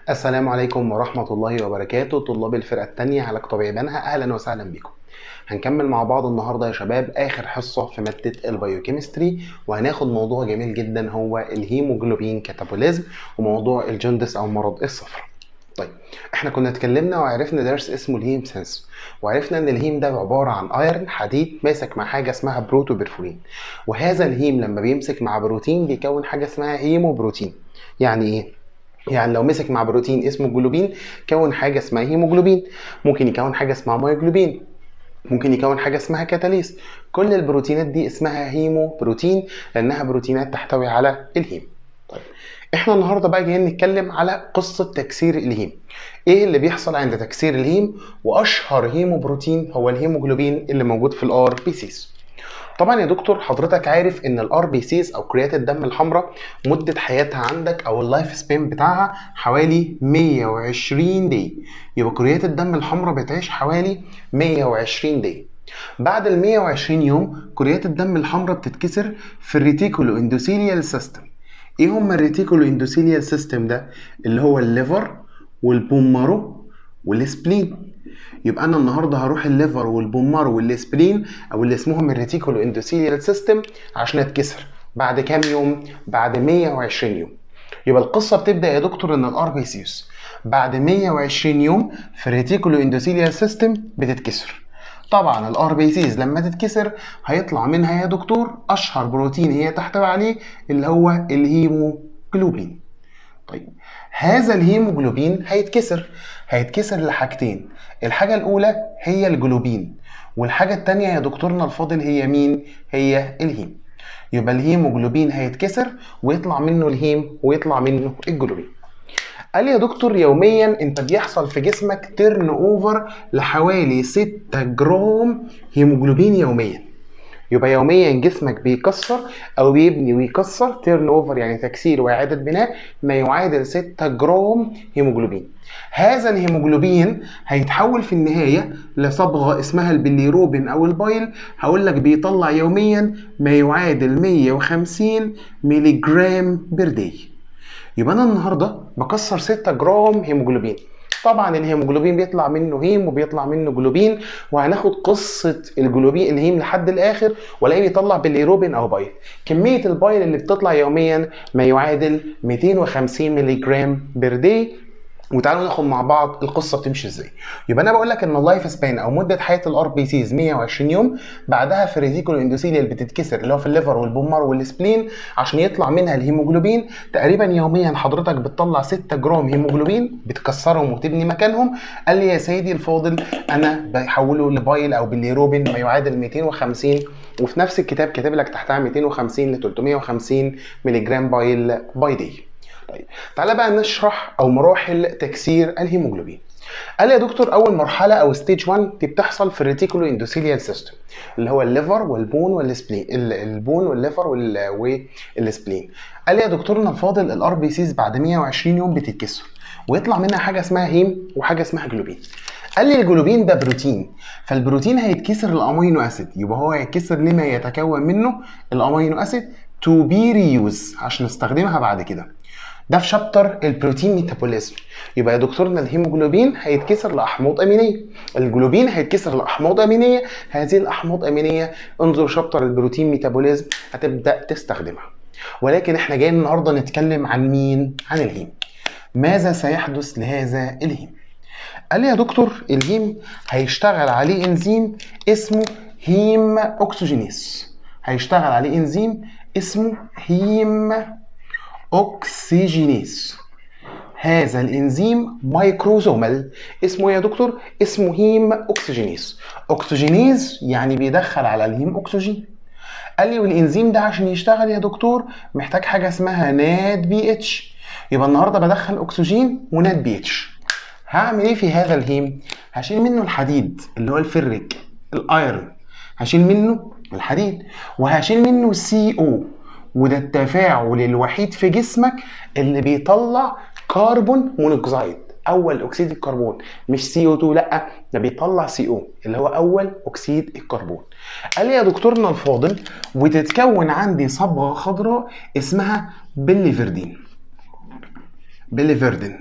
السلام عليكم ورحمة الله وبركاته طلاب الفرقة التانية علاج طبيعي بنها أهلا وسهلا بكم هنكمل مع بعض النهاردة يا شباب آخر حصة في مادة البيوكيمستري وهناخد موضوع جميل جدا هو الهيموجلوبين كاتابوليزم وموضوع الجندس أو مرض الصفر طيب احنا كنا اتكلمنا وعرفنا درس اسمه الهيم سنس وعرفنا ان الهيم ده عباره عن ايرن حديد ماسك مع حاجه اسمها بروتوبرفورين وهذا الهيم لما بيمسك مع بروتين بيكون حاجه اسمها هيموبروتين يعني ايه يعني لو مسك مع بروتين اسمه جلوبين كون حاجه اسمها هيموجلوبين ممكن يكون حاجه اسمها مايوجلوبين ممكن يكون حاجه اسمها كاتاليز كل البروتينات دي اسمها هيمو بروتين لانها بروتينات تحتوي على الهيم طيب احنا النهارده بقى جايين نتكلم على قصه تكسير الهيم ايه اللي بيحصل عند تكسير الهيم واشهر هيمو بروتين هو الهيموجلوبين اللي موجود في الار بي سيز طبعا يا دكتور حضرتك عارف ان الار بي سيز او كريات الدم الحمراء مده حياتها عندك او اللايف سبين بتاعها حوالي 120 دقيقه يبقى كريات الدم الحمراء بتعيش حوالي 120 دقيقه بعد ال 120 يوم كريات الدم الحمراء بتتكسر في الريتيكولو اندوثيليال سيستم ايه هم الريتيكولو اندوثيليال سيستم ده اللي هو الليفر والبومارو والسبلين يبقى انا النهارده هروح الليفر والبومار والسبلين او اللي اسمهم الريتيكولو اندوثيليال سيستم عشان اتكسر بعد كام يوم بعد 120 يوم يبقى القصه بتبدا يا دكتور ان الار بي سيوس بعد 120 يوم في الريتيكولو اندوثيليال سيستم بتتكسر طبعا الار بي سيز لما تتكسر هيطلع منها يا دكتور اشهر بروتين هي تحتوي عليه اللي هو الهيموجلوبين طيب هذا الهيموجلوبين هيتكسر هيتكسر لحاجتين الحاجة الأولى هي الجلوبين والحاجة التانية يا دكتورنا الفاضل هي مين؟ هي الهيم يبقى الهيموجلوبين هيتكسر ويطلع منه الهيم ويطلع منه الجلوبين قال يا دكتور يوميا انت بيحصل في جسمك تيرن اوفر لحوالي 6 جرام هيموجلوبين يوميا يبقى يوميا جسمك بيكسر او بيبني ويكسر تيرن اوفر يعني تكسير واعاده بناء ما يعادل 6 جرام هيموجلوبين هذا الهيموجلوبين هيتحول في النهايه لصبغه اسمها البليروبين او البايل هقول لك بيطلع يوميا ما يعادل 150 ملي جرام بير داي يبقى انا النهارده بكسر 6 جرام هيموجلوبين طبعا الهيموجلوبين بيطلع منه هيم وبيطلع منه جلوبين وهناخد قصه الجلوبين الهيم لحد الاخر والاقيه بيطلع بالايروبين او بايل كميه البايل اللي بتطلع يوميا ما يعادل 250 ملي جرام بير داي وتعالوا ناخد مع بعض القصه بتمشي ازاي يبقى انا بقول لك ان اللايف سبان او مده حياه الار بي سيز 120 يوم بعدها في الريتيكولو اندوثيليال بتتكسر اللي هو في الليفر والبومار والسبلين عشان يطلع منها الهيموجلوبين تقريبا يوميا حضرتك بتطلع 6 جرام هيموجلوبين بتكسرهم وتبني مكانهم قال لي يا سيدي الفاضل انا بحوله لبايل او بالليروبين ما يعادل 250 وفي نفس الكتاب كاتب لك تحتها 250 ل 350 ملي جرام بايل باي داي طيب تعالى بقى نشرح او مراحل تكسير الهيموجلوبين قال يا دكتور اول مرحله او ستيج 1 دي بتحصل في الريتيكولو اندوثيليال سيستم اللي هو الليفر والبون والسبلين البون والليفر والسبلين قال لي يا دكتورنا الفاضل الار بي سيز بعد 120 يوم بتتكسر ويطلع منها حاجه اسمها هيم وحاجه اسمها جلوبين قال لي الجلوبين ده بروتين فالبروتين هيتكسر الامينو اسيد يبقى هو هيتكسر لما يتكون منه الامينو اسيد تو بي ريوز عشان نستخدمها بعد كده ده في شابتر البروتين ميتابوليزم يبقى يا دكتورنا الهيموجلوبين هيتكسر لاحماض امينيه الجلوبين هيتكسر لاحماض امينيه هذه الاحماض امينيه انظر شابتر البروتين ميتابوليزم هتبدا تستخدمها ولكن احنا جايين النهارده نتكلم عن مين عن الهيم ماذا سيحدث لهذا الهيم قال لي يا دكتور الهيم هيشتغل عليه انزيم اسمه هيم اوكسجينيز هيشتغل عليه انزيم اسمه هيم اوكسجينيز هذا الانزيم مايكروزومال اسمه يا دكتور اسمه هيم اوكسجينيز اوكسجينيز يعني بيدخل على الهيم اكسجين قال لي والانزيم ده عشان يشتغل يا دكتور محتاج حاجه اسمها ناد بي اتش يبقى النهارده بدخل اكسجين وناد بي اتش هعمل ايه في هذا الهيم هشيل منه الحديد اللي هو الفرك الايرون هشيل منه الحديد وهشيل منه السي او وده التفاعل الوحيد في جسمك اللي بيطلع كربون مونوكسيد اول اكسيد الكربون مش سي او 2 لا ده بيطلع سي او اللي هو اول اكسيد الكربون قال لي يا دكتورنا الفاضل وتتكون عندي صبغه خضراء اسمها بيليفردين بيليفردين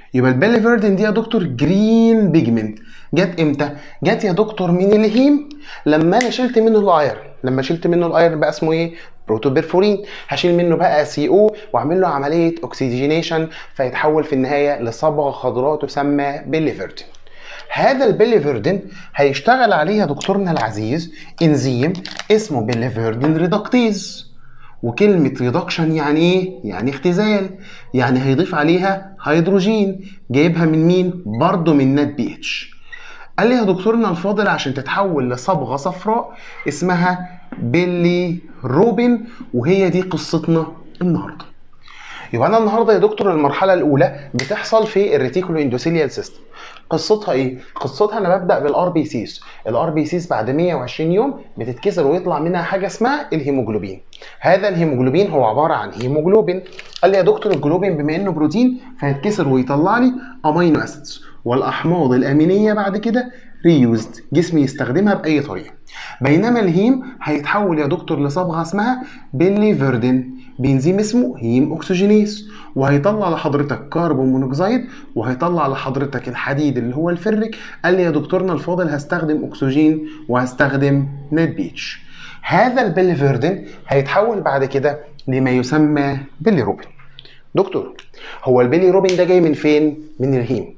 يبقى البيليفيردين دي يا دكتور جرين بيجمنت جت امتى جت يا دكتور من الهيم لما انا شلت منه الايرن لما شلت منه الايرن بقى اسمه ايه بروتوبرفورين هشيل منه بقى سي او واعمل له عمليه اوكسيجينيشن فيتحول في النهايه لصبغه خضراء تسمى بيليفيردين هذا البيليفيردين هيشتغل عليها دكتورنا العزيز انزيم اسمه بيليفيردين ريدكتيز وكلمة ريدكشن يعني ايه؟ يعني اختزال يعني هيضيف عليها هيدروجين جايبها من مين؟ برضه من نات بي اتش قال لي يا دكتورنا الفاضل عشان تتحول لصبغة صفراء اسمها بيلي روبين وهي دي قصتنا النهارده يبقى انا النهارده يا دكتور المرحله الاولى بتحصل في الريتيكولو اندوثيليال سيستم قصتها ايه قصتها انا ببدا بالار بي سيز الار بي سيز بعد 120 يوم بتتكسر ويطلع منها حاجه اسمها الهيموجلوبين هذا الهيموجلوبين هو عباره عن هيموجلوبين قال لي يا دكتور الجلوبين بما انه بروتين فيتكسر ويطلع لي امينو اسيدز والاحماض الامينيه بعد كده ريوزد جسمي يستخدمها باي طريقه بينما الهيم هيتحول يا دكتور لصبغه اسمها بيليفيردين بانزيم اسمه هيم اوكسجينيز وهيطلع لحضرتك كربون مونوكسيد وهيطلع لحضرتك الحديد اللي هو الفرك قال لي يا دكتورنا الفاضل هستخدم اكسجين وهستخدم نت بيتش هذا البيليفيردين هيتحول بعد كده لما يسمى بيليروبين دكتور هو البيليروبين ده جاي من فين من الهيم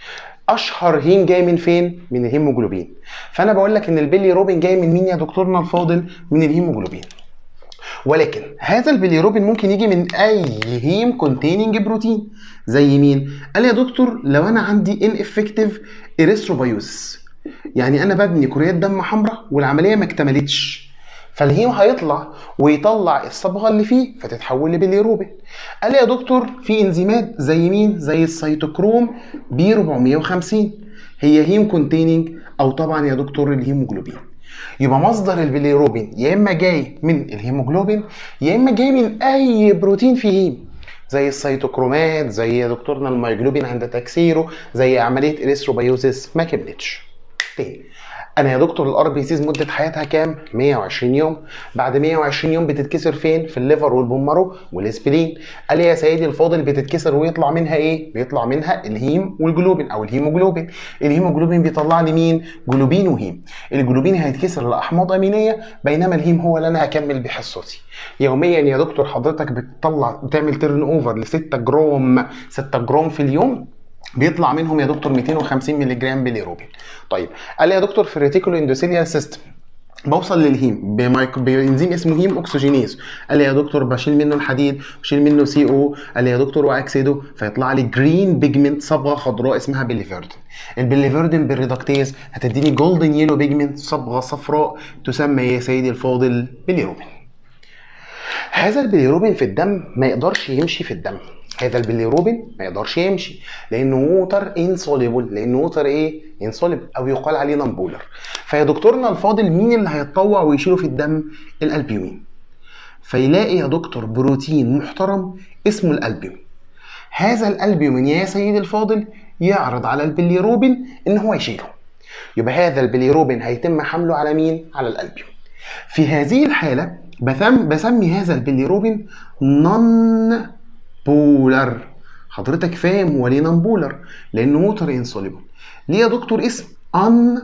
اشهر هيم جاي من فين من الهيموجلوبين فانا بقول لك ان البيلي روبين جاي من مين يا دكتورنا الفاضل من الهيموجلوبين ولكن هذا البيليروبين ممكن يجي من اي هيم كونتيننج بروتين زي مين قال لي يا دكتور لو انا عندي ان افكتيف اريثروبايوسس يعني انا ببني كريات دم حمراء والعمليه ما اكتملتش فالهيم هيطلع ويطلع الصبغه اللي فيه فتتحول لبيليروبين قال لي يا دكتور في انزيمات زي مين زي السيتوكروم بي 450 هي هيم كونتيننج او طبعا يا دكتور الهيموجلوبين يبقى مصدر البيليروبين يا اما جاي من الهيموجلوبين يا اما جاي من اي بروتين فيه هيم زي السيتوكرومات زي يا دكتورنا الميجلوبين عند تكسيره زي عمليه اليثروبيوزيس ما كملتش تاني انا يا دكتور الار بي سيز مده حياتها كام 120 يوم بعد 120 يوم بتتكسر فين في الليفر والبومارو والاسبلين قال لي يا سيدي الفاضل بتتكسر ويطلع منها ايه بيطلع منها الهيم والجلوبين او الهيموجلوبين الهيموجلوبين بيطلع لي مين جلوبين وهيم الجلوبين هيتكسر لاحماض امينيه بينما الهيم هو اللي انا هكمل بحصتي يوميا يا دكتور حضرتك بتطلع بتعمل تيرن اوفر ل 6 جرام 6 جرام في اليوم بيطلع منهم يا دكتور 250 مللي جرام بيليروبين طيب قال لي يا دكتور في الريتيكولو اندوثيليال سيستم بوصل للهيم بمايك... بانزيم اسمه هيم اوكسجينيز قال لي يا دكتور بشيل منه الحديد بشيل منه سي او قال لي يا دكتور واكسده فيطلع لي جرين بيجمنت صبغه خضراء اسمها بيليفيردين البيليفيردين بالريدكتيز هتديني جولدن يلو بيجمنت صبغه صفراء تسمى يا سيدي الفاضل بيليروبين هذا البيليروبين في الدم ما يقدرش يمشي في الدم هذا البيليروبين ما يقدرش يمشي لانه ووتر انسوليبل لانه ووتر ايه انسوليبل او يقال عليه نمبولر فيا دكتورنا الفاضل مين اللي هيتطوع ويشيله في الدم الالبيومين فيلاقي يا دكتور بروتين محترم اسمه الالبيومين هذا الالبيومين يا سيدي الفاضل يعرض على البيليروبين ان هو يشيله يبقى هذا البيليروبين هيتم حمله على مين على الالبيومين في هذه الحاله بسم بسمي هذا البيليروبين نون بولر حضرتك فاهم وليه نون بولر لانه ووتر انسوليبل ليه يا دكتور اسم ان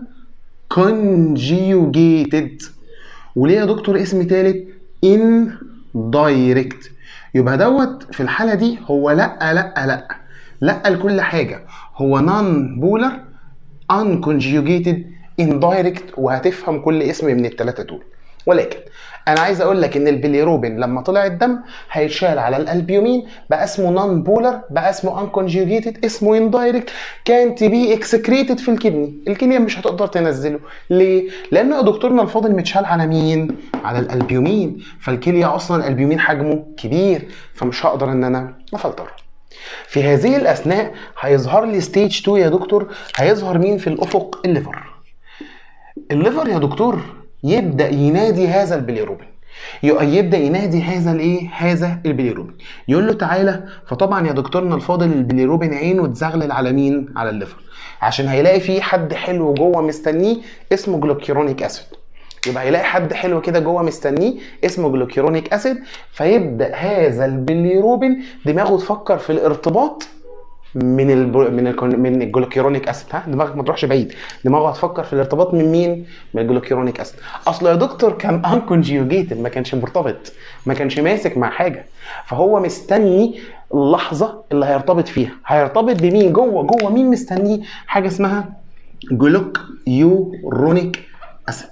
conjugated وليه يا دكتور اسم تالت ان دايركت يبقى دوت في الحاله دي هو لا لا لا لا لكل حاجه هو نون بولر ان conjugated indirect وهتفهم كل اسم من الثلاثه دول ولكن انا عايز اقول لك ان البيليروبين لما طلع الدم هيتشال على الالبيومين بقى اسمه نون بولر بقى اسمه ان كونجيوجيتد اسمه اندايركت كانت بي اكسكريتد في الكدني الكليه مش هتقدر تنزله ليه لانه يا دكتورنا الفاضل متشال على مين على الالبيومين فالكليه اصلا الالبيومين حجمه كبير فمش هقدر ان انا افلتره في هذه الاثناء هيظهر لي ستيج 2 يا دكتور هيظهر مين في الافق الليفر الليفر يا دكتور يبدا ينادي هذا البيليروبين يبدا ينادي هذا الايه هذا البيليروبين يقول له تعالى فطبعا يا دكتورنا الفاضل البيليروبين عينه تزغلل على مين على الليفر عشان هيلاقي فيه حد حلو جوه مستنيه اسمه جلوكيرونيك اسيد يبقى هيلاقي حد حلو كده جوه مستنيه اسمه جلوكيرونيك اسيد فيبدا هذا البيليروبين دماغه تفكر في الارتباط من ال من ال من الجلوكيرونيك اسيد ها دماغك ما تروحش بعيد دماغك هتفكر في الارتباط من مين من الجلوكيرونيك اسيد اصل يا دكتور كان انكونجيوجيتد ما كانش مرتبط ما كانش ماسك مع حاجه فهو مستني اللحظه اللي هيرتبط فيها هيرتبط بمين جوه جوه مين مستنيه حاجه اسمها جلوكيورونيك اسيد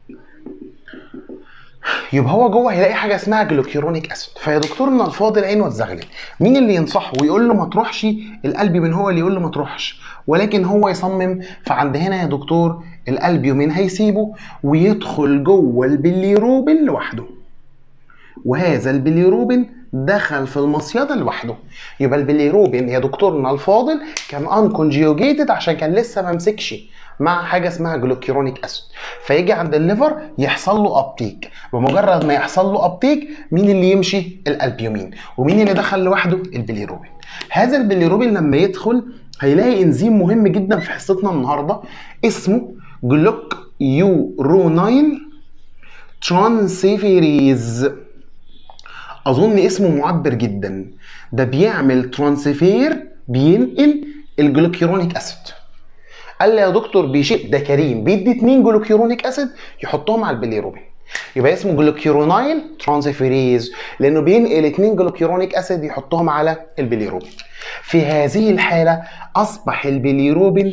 يبقى هو جوه هيلاقي حاجه اسمها جلوكيرونيك اسيد فيا دكتورنا الفاضل عينه اتزغلل مين اللي ينصحه ويقول له ما تروحش القلب من هو اللي يقول له ما تروحش ولكن هو يصمم فعند هنا يا دكتور القلب يومين هيسيبه ويدخل جوه البليروبين لوحده وهذا البليروبين دخل في المصيدة لوحده يبقى البليروبين يا دكتورنا الفاضل كان انكونجيوجيتد عشان كان لسه ما مسكش مع حاجه اسمها جلوكيرونيك اسيد فيجي عند الليفر يحصل له ابتيك بمجرد ما يحصل له ابتيك مين اللي يمشي الالبيومين ومين اللي دخل لوحده البليروبين هذا البليروبين لما يدخل هيلاقي انزيم مهم جدا في حصتنا النهارده اسمه جلوك يورونايل ترانسفيريز اظن اسمه معبر جدا ده بيعمل ترانسفير بينقل الجلوكيرونيك اسيد قال لي يا دكتور بيشيل ده كريم بيدي اتنين جلوكيرونيك اسيد يحطهم على البليروبين يبقى اسمه جلوكيرونايل ترانسفيريز لانه بينقل اتنين جلوكيرونيك اسيد يحطهم على البليروبين في هذه الحاله اصبح البليروبين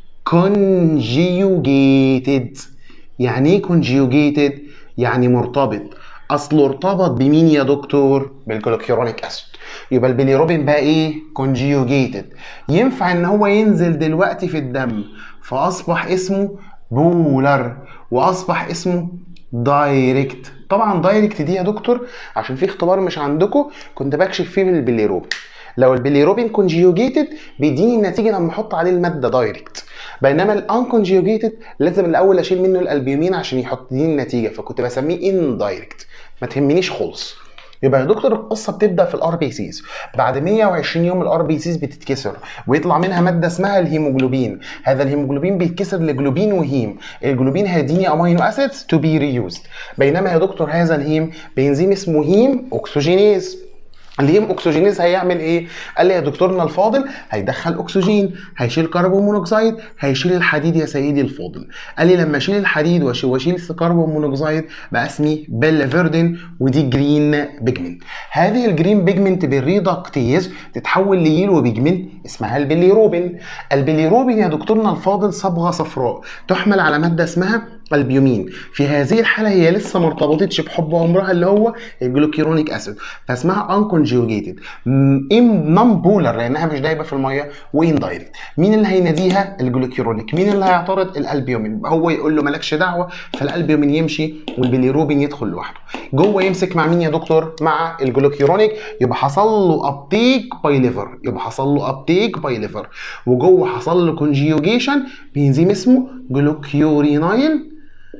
كونجيوجيتد يعني ايه كونجيوجيتد يعني مرتبط اصله ارتبط بمين يا دكتور بالجلوكيرونيك اسيد يبقى البيليروبين بقى ايه كونجيوجيتد ينفع ان هو ينزل دلوقتي في الدم فاصبح اسمه بولر واصبح اسمه دايركت طبعا دايركت دي يا دكتور عشان في اختبار مش عندكم كنت بكشف فيه بالبيليروبين لو البيليروبين كونجيوجيتد بيديني النتيجه لما احط عليه الماده دايركت بينما الانكونجيوجيتد لازم الاول اشيل منه الالبيومين عشان يحط لي النتيجه فكنت بسميه ان دايركت ما تهمنيش خالص يبقى يا دكتور القصه بتبدا في الار بي سيز بعد 120 يوم الار بي سيز بتتكسر ويطلع منها ماده اسمها الهيموجلوبين هذا الهيموجلوبين بيتكسر لجلوبين وهيم الجلوبين هيديني امينو اسيدز تو بي ريوزد بينما يا دكتور هذا الهيم بينزيم اسمه هيم اوكسجينيز الهيم اكسجينيز هيعمل ايه؟ قال لي يا دكتورنا الفاضل هيدخل اكسجين هيشيل كربون مونوكسيد هيشيل الحديد يا سيدي الفاضل قال لي لما اشيل الحديد واشيل كربون مونوكسيد بقى اسمي بيلافيردين ودي جرين بيجمنت هذه الجرين بيجمنت بالريدكتيز تتحول ليلو بيجمنت اسمها البيليروبين البيليروبين يا دكتورنا الفاضل صبغه صفراء تحمل على ماده اسمها البيومين في هذه الحاله هي لسه ما ارتبطتش بحب عمرها اللي هو الجلوكيرونيك اسيد فاسمها انكونجيوجيتد ام نون بولر لانها مش دايبه في الميه وان دايركت مين اللي هيناديها الجلوكيرونيك مين اللي هيعترض الالبيومين هو يقول له مالكش دعوه فالالبيومين يمشي والبيليروبين يدخل لوحده جوه يمسك مع مين يا دكتور مع الجلوكيرونيك يبقى حصل له ابتيك باي ليفر يبقى حصل له ابتيك باي ليفر وجوه حصل له كونجيوجيشن بانزيم اسمه جلوكيورينايل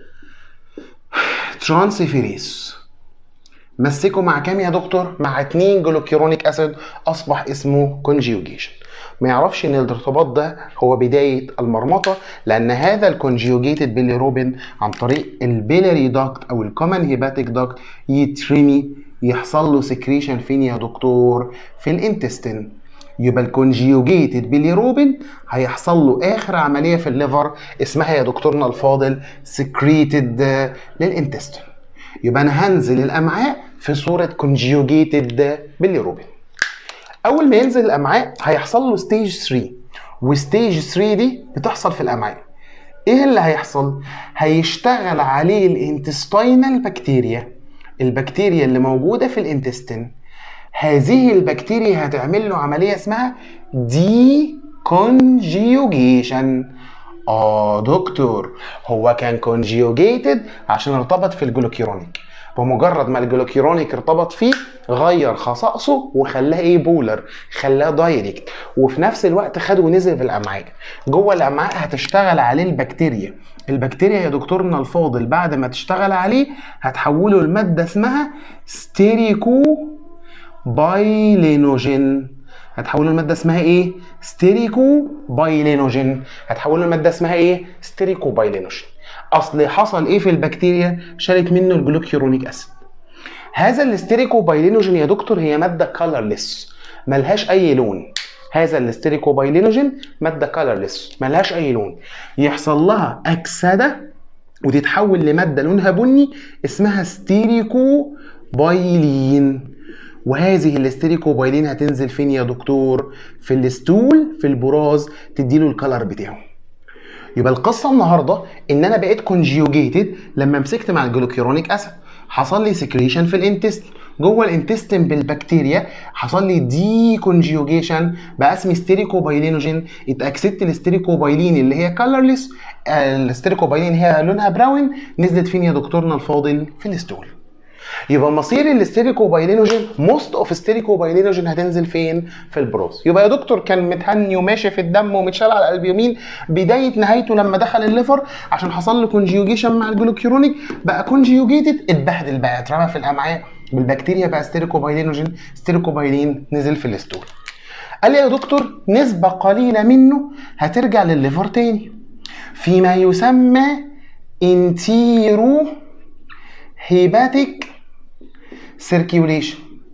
ترانسفيريز مسكه مع كام يا دكتور؟ مع 2 جلوكيرونيك اسيد اصبح اسمه كونجيوجيشن ما يعرفش ان الارتباط ده هو بدايه المرمطه لان هذا الكونجيوجيتد بيليروبين عن طريق البيلاري داكت او الكومن هيباتيك داكت يترمي يحصل له سكريشن فين يا دكتور؟ في الانتستين يبقى الكونجيوجيتد بيليروبين هيحصل له اخر عمليه في الليفر اسمها يا دكتورنا الفاضل سكريتد للانتستين يبقى انا هنزل الامعاء في صوره كونجيوجيتد بيليروبين اول ما ينزل الامعاء هيحصل له ستيج 3 وستيج 3 دي بتحصل في الامعاء ايه اللي هيحصل هيشتغل عليه الانتستينال بكتيريا البكتيريا اللي موجوده في الانتستين هذه البكتيريا هتعمل له عمليه اسمها دي كونجيوجيشن اه دكتور هو كان كونجيوجيتد عشان ارتبط في الجلوكيرونيك بمجرد ما الجلوكيرونيك ارتبط فيه غير خصائصه وخلاه ايه بولر خلاه دايركت وفي نفس الوقت خده ونزل في الامعاء جوه الامعاء هتشتغل عليه البكتيريا البكتيريا يا دكتورنا الفاضل بعد ما تشتغل عليه هتحوله لماده اسمها ستيريكو بايلينوجين هتحوله لماده اسمها ايه ستيريكو بايلينوجين هتحوله لماده اسمها ايه ستيريكو بايلينوجين اصل حصل ايه في البكتيريا شالت منه الجلوكيرونيك اسيد هذا الاستيريكو بايلينوجين يا دكتور هي ماده كلرلس ملهاش اي لون هذا الاستيريكوبايلينوجين ماده كالرلس ملهاش اي لون يحصل لها اكسده وتتحول لماده لونها بني اسمها ستيريكوبايلين وهذه الاستيريكوبايلين هتنزل فين يا دكتور في الستول في البراز تديله الكلر بتاعه يبقى القصه النهارده ان انا بقيت كونجيوجيتد لما مسكت مع الجلوكيرونيك اسيد حصل لي سكريشن في الانتستين جوه الانتستين بالبكتيريا حصل لي دي كونجيوجيشن بقى اسمي ستيريكوبايلينوجين اتاكسدت الاستيريكوبايلين اللي هي كلرلس الاستيريكوبايلين هي لونها براون نزلت فين يا دكتورنا الفاضل في الستول يبقى مصير الاستيريكوبايلينوجين موست اوف ستيريكوبايلينوجين هتنزل فين في البروز يبقى يا دكتور كان متهني وماشي في الدم ومتشال على الالبيومين بدايه نهايته لما دخل الليفر عشان حصل له كونجيوجيشن مع الجلوكيرونيك بقى كونجيوجيتد اتبهدل بقى اترمى في الامعاء بالبكتيريا بقى ستيريكوبايلينوجين ستيريكوبايلين نزل في الستول قال لي يا دكتور نسبة قليلة منه هترجع للليفر تاني فيما يسمى انتيرو هيباتيك سيركيوليشن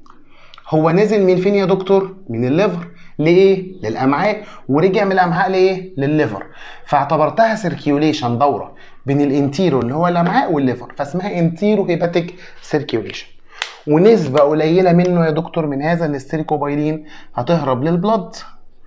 هو نزل من فين يا دكتور من الليفر لايه للامعاء ورجع من الامعاء لايه للليفر فاعتبرتها سيركيوليشن دوره بين الانتيرو اللي هو الامعاء والليفر فاسمها انتيرو هيباتيك سيركيوليشن ونسبة قليلة منه يا دكتور من هذا الاستيريكوبايلين هتهرب للبلد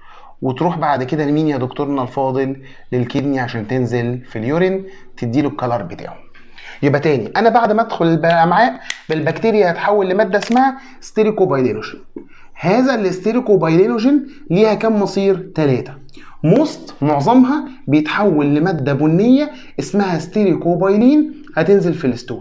وتروح بعد كده لمين يا دكتورنا الفاضل للكدني عشان تنزل في اليورين تديله الكلر بتاعه يبقى تاني انا بعد ما ادخل الامعاء بالبكتيريا هتحول لماده اسمها ستيريكوبايلينوجين هذا الاستيريكوبايلينوجين ليها كم مصير ثلاثه موست معظمها بيتحول لماده بنيه اسمها ستيريكوبايلين هتنزل في الستول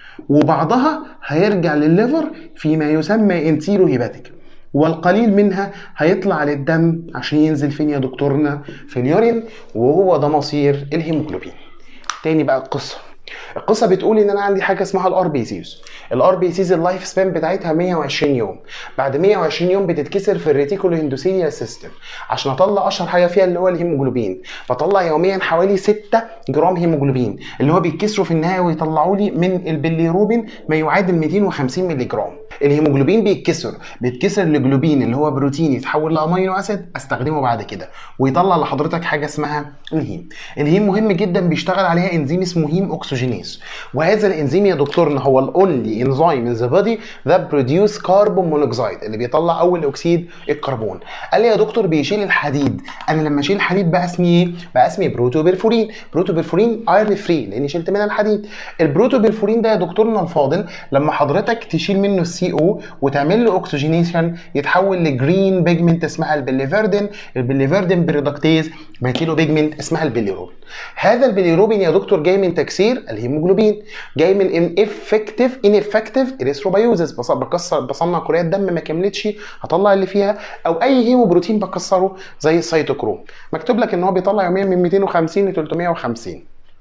وبعضها هيرجع للليفر فيما يسمى انتيرو هيباتيك والقليل منها هيطلع للدم عشان ينزل فين يا دكتورنا في اليورين وهو ده مصير الهيموجلوبين تاني بقى القصه القصه بتقول ان انا عندي حاجه اسمها الار بي سيز الار بي سيز اللايف سبان بتاعتها 120 يوم بعد 120 يوم بتتكسر في الريتيكولو اندوثيليال سيستم عشان اطلع اشهر حاجه فيها اللي هو الهيموجلوبين بطلع يوميا حوالي 6 جرام هيموجلوبين اللي هو بيتكسروا في النهايه ويطلعوا لي من البيليروبين ما يعادل 250 مللي جرام الهيموجلوبين بيتكسر بيتكسر لجلوبين اللي هو بروتين يتحول لامينو اسيد استخدمه بعد كده ويطلع لحضرتك حاجه اسمها الهيم الهيم مهم جدا بيشتغل عليها انزيم اسمه هيم اوكسجينيز وهذا الانزيم يا دكتورنا هو الاونلي انزيم ان ذا بودي ذات بروديوس كربون مونوكسيد اللي بيطلع اول اكسيد الكربون قال لي يا دكتور بيشيل الحديد انا لما اشيل الحديد بقى اسمي ايه بقى اسمي بروتوبرفورين بروتوبرفورين ايرن فري لاني شلت منها الحديد البروتوبرفورين ده يا دكتورنا الفاضل لما حضرتك تشيل منه السي او وتعمل له اوكسجينيشن يتحول لجرين بيجمنت اسمها البليفردين البليفردين برودكتيز بيديله بيجمنت اسمها البليروبين هذا البليروبين يا دكتور جاي من تكسير الهيموجلوبين جاي من ان افكتيف ان افكتيف اريثروبايوزس بكسر بصنع كريات دم ما كملتش هطلع اللي فيها او اي هيموبروتين بكسره زي السيتوكروم مكتوب لك ان هو بيطلع يوميا من 250 ل 350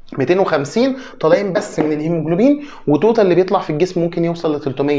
250 طالعين بس من الهيموجلوبين وتوتال اللي بيطلع في الجسم ممكن يوصل ل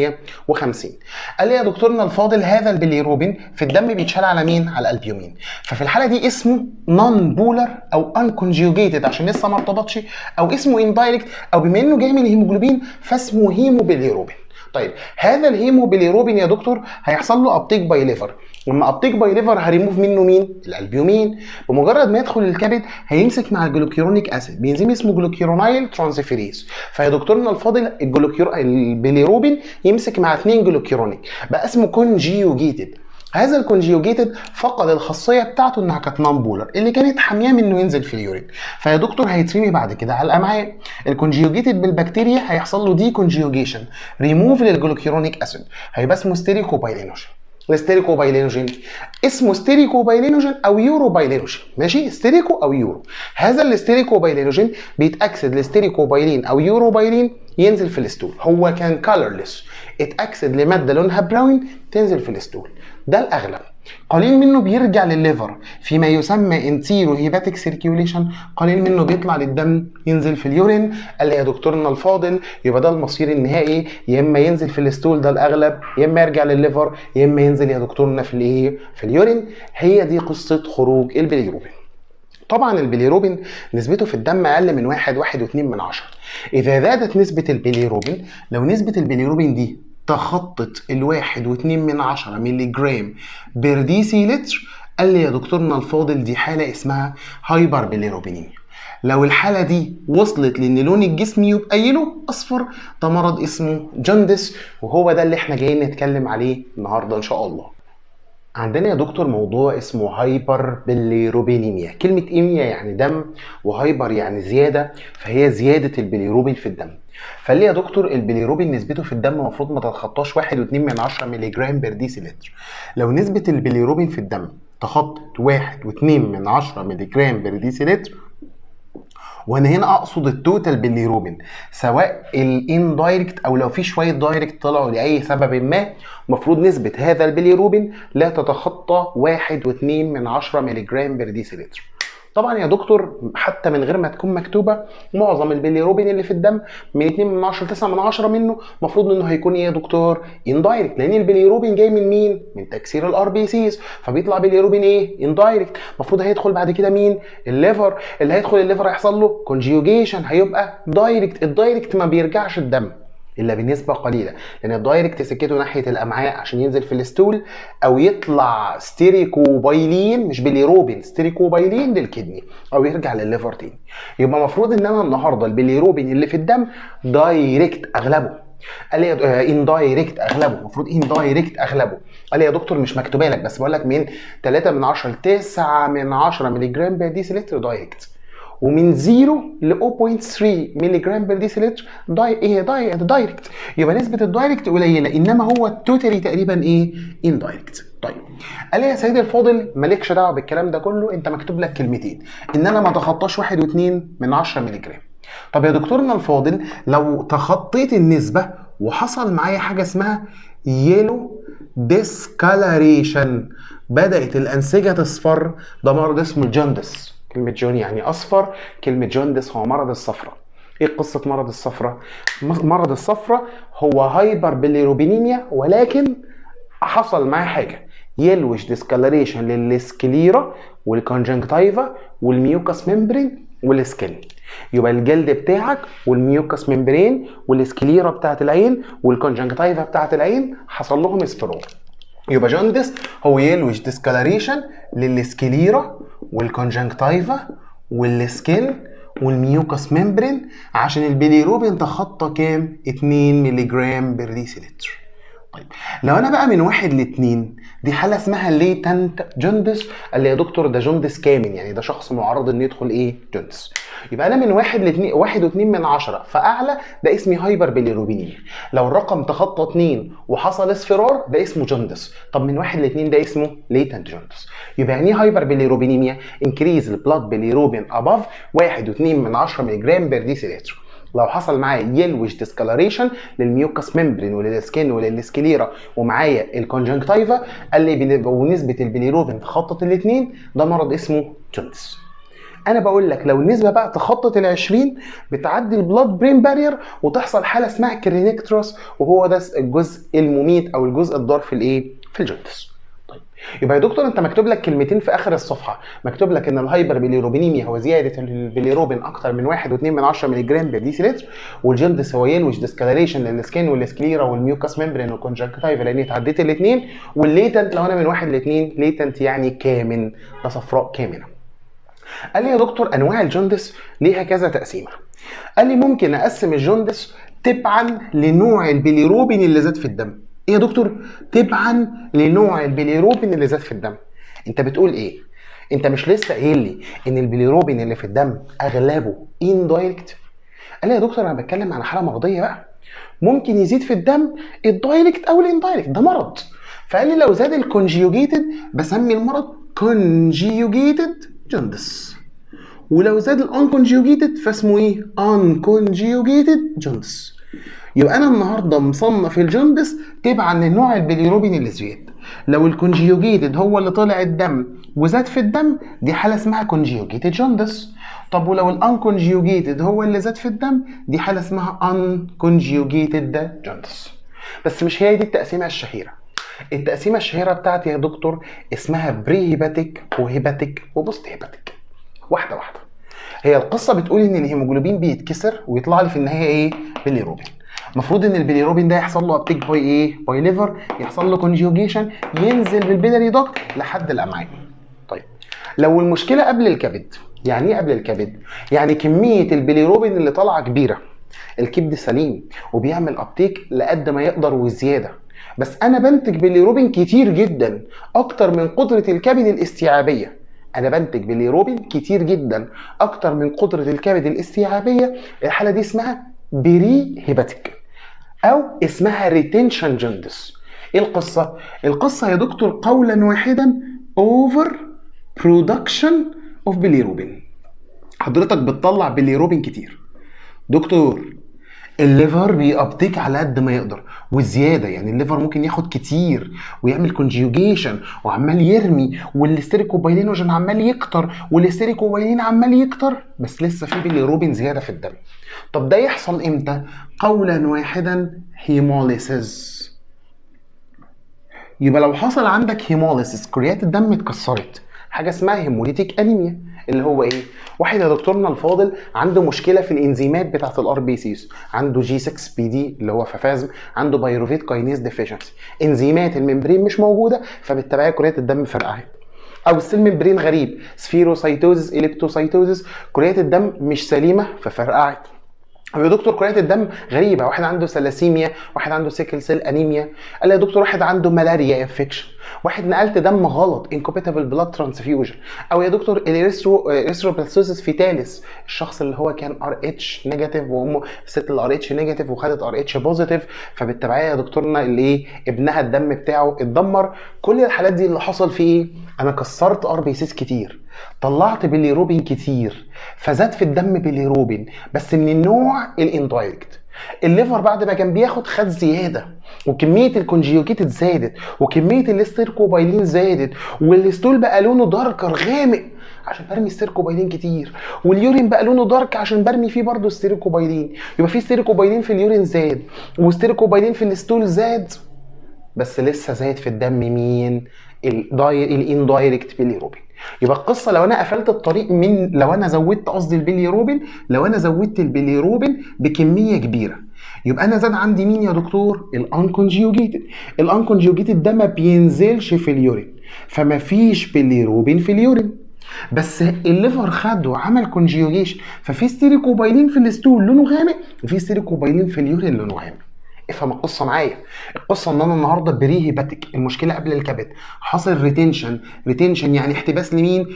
350 قال لي يا دكتورنا الفاضل هذا البليروبين في الدم بيتشال على مين على الالبيومين ففي الحاله دي اسمه نون بولر او ان كونجيوجيتد عشان لسه ما ارتبطش او اسمه اندايركت او بما انه جاي من الهيموجلوبين فاسمه هيموبيليروبين طيب هذا الهيموبيليروبين يا دكتور هيحصل له ابتيك باي ليفر لما ابتيك باي ليفر هريموف منه مين الالبيومين بمجرد ما يدخل الكبد هيمسك مع الجلوكيرونيك اسيد بينزيم اسمه جلوكيرونايل ترانسفيريز فيا دكتورنا الفاضل الجلوكيرو البيليروبين يمسك مع اثنين جلوكيرونيك بقى اسمه كونجيوجيتد هذا الكونجيوجيتد فقد الخاصيه بتاعته انها كانت نون بولر اللي كانت حامياه من انه ينزل في اليورين فيا دكتور هيترمي بعد كده على الامعاء الكونجيوجيتد بالبكتيريا هيحصل له دي كونجيوجيشن ريموف للجلوكيرونيك اسيد هيبقى اسمه ستيريكوبايلينوجين الستيريكوبايلينوجين اسمه ستيريكوبايلينوجين او يوروبايلينوجين ماشي ستيريكو او يورو هذا الستيريكوبايلينوجين بيتاكسد لستيريكوبايلين او يوروبايلين ينزل في الستول هو كان كالرلس اتاكسد لماده لونها براون تنزل في الستول ده الاغلب قليل منه بيرجع للليفر فيما يسمى انتيرو هيباتيك سيركيوليشن قليل منه بيطلع للدم ينزل في اليورين قال لي يا دكتورنا الفاضل يبقى ده المصير النهائي يا اما ينزل في الستول ده الاغلب يا اما يرجع للليفر يا اما ينزل يا دكتورنا في الايه في اليورين هي دي قصه خروج البليروبين طبعا البليروبين نسبته في الدم اقل من واحد واحد واتنين من عشرة اذا زادت نسبة البليروبين لو نسبة البليروبين دي تخطت الواحد واتنين من عشرة ملي جرام بير دي سي لتر قال لي يا دكتورنا الفاضل دي حاله اسمها هايبر بيليروبينيميا لو الحاله دي وصلت لان لون الجسم يبقى يلو اصفر ده مرض اسمه جوندس وهو ده اللي احنا جايين نتكلم عليه النهارده ان شاء الله عندنا يا دكتور موضوع اسمه هايبر بيليروبينيميا كلمة إيميا يعني دم وهايبر يعني زيادة فهي زيادة البيليروبين في الدم فقال لي يا دكتور البيليروبين نسبته في الدم المفروض ما تتخطاش 1.2 من 10 مللي جرام بير ديسيلتر لو نسبة البيليروبين في الدم تخطت 1.2 من 10 مللي جرام بير ديسيلتر وانا هنا اقصد التوتال بالليروبين سواء الاندايركت او لو في شويه دايركت طلعوا لاي سبب ما المفروض نسبه هذا البيليروبين لا تتخطى 1.2 من 10 مللي جرام بير ديسيلتر طبعا يا دكتور حتى من غير ما تكون مكتوبه معظم البيليروبين اللي في الدم من 2 من 10 ل 9 من 10 منه المفروض انه هيكون ايه يا دكتور اندايركت لان البيليروبين جاي من مين من تكسير الار بي سيز فبيطلع بيليروبين ايه اندايركت المفروض هيدخل بعد كده مين الليفر اللي هيدخل الليفر هيحصل له كونجيوجيشن هيبقى دايركت الدايركت ما بيرجعش الدم الا بنسبه قليله لان الدايركت سكته ناحيه الامعاء عشان ينزل في الستول او يطلع ستيريكوبايلين مش بيليروبين ستيريكوبايلين للكدني او يرجع للليفر تاني يبقى المفروض ان انا النهارده البيليروبين اللي في الدم دايركت اغلبه قال لي ان دايركت اغلبه المفروض ان دايركت اغلبه قال لي يا دكتور مش مكتوبه لك بس بقول لك من 3 من 10 ل 9 من 10 مللي جرام بير ديسيلتر دايركت ومن 0 ل 0.3 مللي جرام بير ديسيلتر داي ايه داي دايركت يبقى نسبه الدايركت قليله انما هو التوتالي تقريبا ايه اندايركت طيب قال لي يا سيدي الفاضل مالكش دعوه بالكلام ده كله انت مكتوب لك كلمتين ان انا ما اتخطاش 1 و2 من 10 مللي جرام طب يا دكتورنا الفاضل لو تخطيت النسبه وحصل معايا حاجه اسمها يلو ديسكالاريشن بدات الانسجه تصفر ده مرض اسمه الجوندس كلمة جون يعني أصفر كلمة جوندس هو مرض الصفرة ايه قصة مرض الصفرة؟ مرض الصفرة هو هايبر بيليروبينيميا ولكن حصل معاه حاجة يلوش ديسكالريشن للسكليرا والكونجنكتيفا والميوكاس ممبرين والسكن يبقى الجلد بتاعك والميوكاس ممبرين والسكليرا بتاعت العين والكونجنكتيفا بتاعت العين حصل لهم اصفرار يبقى جوندس هو يلوش ديسكالريشن للسكليرا والكونجنكتيفا والسكين والميوكاس ممبرين عشان البيليروبين تخطى كام 2 مللي جرام بير ديسيلتر طيب لو انا بقى من واحد لاثنين دي حاله اسمها ليتنت جوندس قال لي يا دكتور ده جوندس كامل يعني ده شخص معرض انه يدخل ايه جوندس يبقى انا من واحد لاثنين واحد واثنين من عشرة فاعلى ده اسمي هايبر بيليروبينيميا لو الرقم تخطى اثنين وحصل اصفرار ده اسمه جوندس طب من واحد لاثنين ده اسمه ليتنت جوندس يبقى يعني ايه هايبر بيليروبينيميا انكريز البلاد بيليروبين اباف واحد واثنين من 10 مللي جرام بير ديسيلتر لو حصل معايا يلوش ديسكالريشن للميوكاس ممبرين وللسكين وللسكليرا ومعايا الكونجنكتيفا قال لي ونسبه البيليروبين تخطط الاثنين ده مرض اسمه جوندس انا بقول لك لو النسبه بقى تخطط ال 20 بتعدي البلاد برين بارير وتحصل حاله اسمها كرينيكتروس وهو ده الجزء المميت او الجزء الضار في الايه في الجوندس يبقى يا دكتور انت مكتوب لك كلمتين في اخر الصفحه مكتوب لك ان الهايبر بيليروبينيميا هو زياده البيليروبين اكتر من 1.2 من 10 مللي جرام بير ديسيلتر والجلد هو يلوش ديسكالريشن للسكين والسكليرا والميوكاس ممبرين والكونجكتيفا لان اتعديت الاثنين والليتنت لو انا من واحد لاثنين ليتنت يعني كامن ده صفراء كامنه قال لي يا دكتور انواع الجوندس ليها كذا تقسيمه قال لي ممكن اقسم الجوندس تبعا لنوع البيليروبين اللي زاد في الدم ايه يا دكتور تبعا لنوع البيليروبين اللي زاد في الدم انت بتقول ايه انت مش لسه قايل لي ان البيليروبين اللي في الدم اغلبه اندايركت قال لي يا دكتور انا بتكلم عن حاله مرضيه بقى ممكن يزيد في الدم الدايركت او الاندايركت ده مرض فقال لي لو زاد الكونجيوجيتد بسمي المرض كونجيوجيتد جوندس ولو زاد الانكونجيوجيتد فاسمه ايه انكونجيوجيتد جوندس يبقى انا النهارده مصنف الجوندس تبعا للنوع البيليروبين اللي زياد لو الكونجيوجيتد هو اللي طلع الدم وزاد في الدم دي حاله اسمها كونجيوجيتد جوندس طب ولو الانكونجيوجيتد هو اللي زاد في الدم دي حاله اسمها انكونجيوجيتد جوندس بس مش هي دي التقسيمه الشهيره التقسيمه الشهيره بتاعتي يا دكتور اسمها بري هيباتيك وهيباتيك وبوست هيباتيك واحده واحده هي القصه بتقول ان الهيموجلوبين بيتكسر ويطلع لي في النهايه ايه بيليروبين المفروض ان البيليروبين ده يحصل له ابتيك باي ايه باي ليفر يحصل له كونجيوجيشن ينزل بالبيلاري داكت لحد الامعاء لو المشكله قبل الكبد يعني ايه قبل الكبد يعني كميه البيليروبين اللي طالعه كبيره الكبد سليم وبيعمل ابتيك لقد ما يقدر وزياده بس انا بنتج بيليروبين كتير جدا اكتر من قدره الكبد الاستيعابيه انا بنتج بيليروبين كتير جدا اكتر من قدره الكبد الاستيعابيه الحاله دي اسمها بري هيباتيك او اسمها ريتنشن جندس ايه القصه القصه يا دكتور قولا واحدا اوفر برودكشن اوف بيليروبين حضرتك بتطلع بيليروبين كتير دكتور الليفر بيابتيك على قد ما يقدر وزياده يعني الليفر ممكن ياخد كتير ويعمل كونجيوجيشن وعمال يرمي والاستيريكوبايلينوجين عمال يكتر والاستيريكوبايلين عمال يكتر بس لسه في بيليروبين زياده في الدم طب ده يحصل امتى قولا واحدا هيموليسيس يبقى لو حصل عندك هيموليسيس كريات الدم اتكسرت حاجه اسمها هيموليتيك انيميا اللي هو ايه واحد يا دكتورنا الفاضل عنده مشكله في الانزيمات بتاعه الار بي سيز عنده جي 6 بي دي اللي هو فافازم عنده بايروفيت كاينيز ديفيشنسي انزيمات الممبرين مش موجوده فبالتبعيه كريات الدم فرقعت او السيل ممبرين غريب سفيروسايتوزس اليبتوسايتوزس كريات الدم مش سليمه ففرقعت طب يا دكتور كريات الدم غريبه واحد عنده سلاسيميا واحد عنده سيكل سيل انيميا قال لي يا دكتور واحد عنده ملاريا انفكشن واحد نقلت دم غلط انكوبيتابل بلاد ترانسفيوجن او يا دكتور الريسترو ريستروبلاسوسيس فيتاليس الشخص اللي هو كان ار اتش نيجاتيف وامه الست اللي ار اتش نيجاتيف وخدت ار اتش بوزيتيف فبالتبعيه يا دكتورنا اللي ايه ابنها الدم بتاعه اتدمر كل الحالات دي اللي حصل فيه ايه انا كسرت ار بي سيس كتير طلعت بيليروبين كتير فزاد في الدم بيليروبين بس من النوع الاندايركت الليفر بعد ما كان بياخد خد زياده وكميه الكونجيوجيتد زادت وكميه الاستيركوبايلين زادت والستول بقى لونه داركر غامق عشان برمي استيركوبايلين كتير واليورين بقى لونه دارك عشان برمي فيه برضه استيركوبايلين يبقى في استيركوبايلين في اليورين زاد واستيركوبايلين في الستول زاد بس لسه زايد في الدم مين الاندايركت بيليروبين يبقى القصه لو انا قفلت الطريق من لو انا زودت قصدي البيليروبين لو انا زودت البيليروبين بكميه كبيره يبقى انا زاد عندي مين يا دكتور الانكونجيوجيتد الانكونجيوجيتد ده ما بينزلش في اليورين فما فيش بيليروبين في اليورين بس الليفر خد وعمل كونجيوجيشن ففي ستيريكوبايلين في الستول لونه غامق وفي ستيريكوبايلين في اليورين لونه غامق افهم القصه معايا القصه ان انا النهارده بري هيباتيك المشكله قبل الكبد حصل ريتنشن ريتنشن يعني احتباس لمين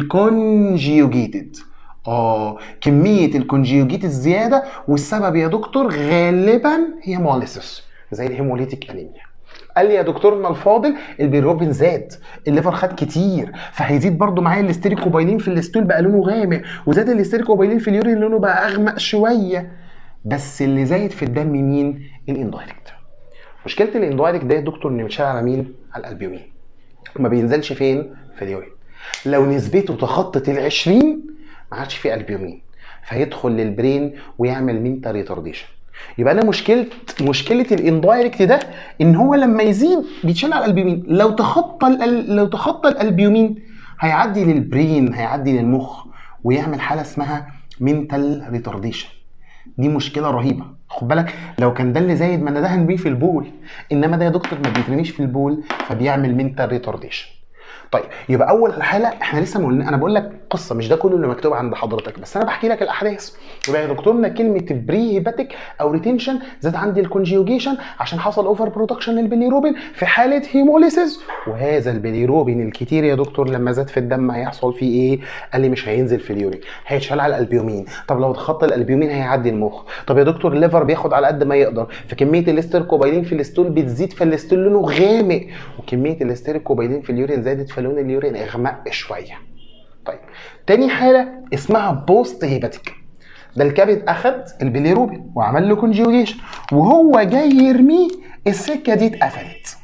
للكونجيوجيتد اه كميه الكونجيوجيتد زياده والسبب يا دكتور غالبا هي موليسيس زي الهيموليتيك انيميا قال لي يا دكتورنا الفاضل البيروبين زاد الليفر خد كتير فهيزيد برضو معايا الاستيريكوبايلين في الاستول بقى لونه غامق وزاد الاستيريكوبايلين في اليورين لونه بقى اغمق شويه بس اللي زايد في الدم مين الاندايركت مشكله الاندايركت ده يا دكتور انه بيتشال على مين على الالبيومين ما بينزلش فين في اليورين لو نسبته تخطت ال 20 ما عادش فيه البيومين فيدخل للبرين ويعمل مينتا ريتارديشن يبقى انا مشكله مشكله الاندايركت ده ان هو لما يزيد بيتشال على الالبيومين لو تخطى لو تخطى الالبيومين هيعدي للبرين هيعدي للمخ ويعمل حاله اسمها مينتال ريتارديشن دي مشكله رهيبه خد بالك لو كان ده اللي زايد ما انا ده هنبيه في البول انما ده يا دكتور ما بيترميش في البول فبيعمل منتال ريتارديشن طيب يبقى اول حاله احنا لسه ما قلنا انا بقول لك قصه مش ده كله اللي مكتوب عند حضرتك بس انا بحكي لك الاحداث يبقى يا دكتورنا كلمه بري هيباتيك او ريتنشن زاد عندي الكونجيوجيشن عشان حصل اوفر برودكشن للبيليروبين في حاله هيموليسيس وهذا البيليروبين الكتير يا دكتور لما زاد في الدم هيحصل فيه ايه؟ قال لي مش هينزل في اليورين هيتشال على الالبيومين طب لو اتخطى الالبيومين هيعدي المخ طب يا دكتور الليفر بياخد على قد ما يقدر فكميه الاستيركوبايلين في الاستول بتزيد فالاستول لونه غامق وكميه الاستيركوبايلين في اليورين زادت فلون اليورين اغمق شويه طيب تاني حاله اسمها بوست هيباتيك ده الكبد اخد البيليروبين وعمل له كونجيوجيشن وهو جاي يرميه السكه دي اتقفلت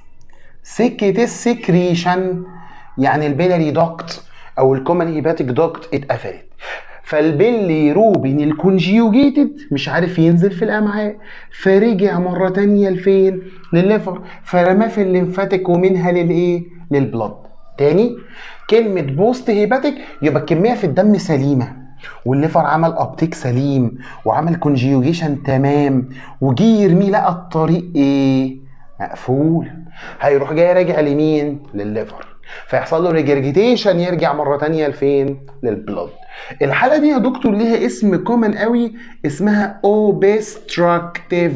سكه السكريشن يعني البيلاري دوكت او الكومن هيباتيك دوكت اتقفلت فالبيليروبين الكونجيوجيتد مش عارف ينزل في الامعاء فرجع مره تانية لفين للليفر فرماه في الليمفاتيك ومنها للايه للبلد تاني كلمة بوست هيباتيك يبقى الكمية في الدم سليمة والليفر عمل ابتيك سليم وعمل كونجيوجيشن تمام وجي يرميه لقى الطريق ايه؟ مقفول هيروح جاي راجع لمين؟ للليفر فيحصل له ريجرجيتيشن يرجع مره تانية لفين للبلود الحاله دي يا دكتور ليها اسم كومن قوي اسمها اوبستراكتيف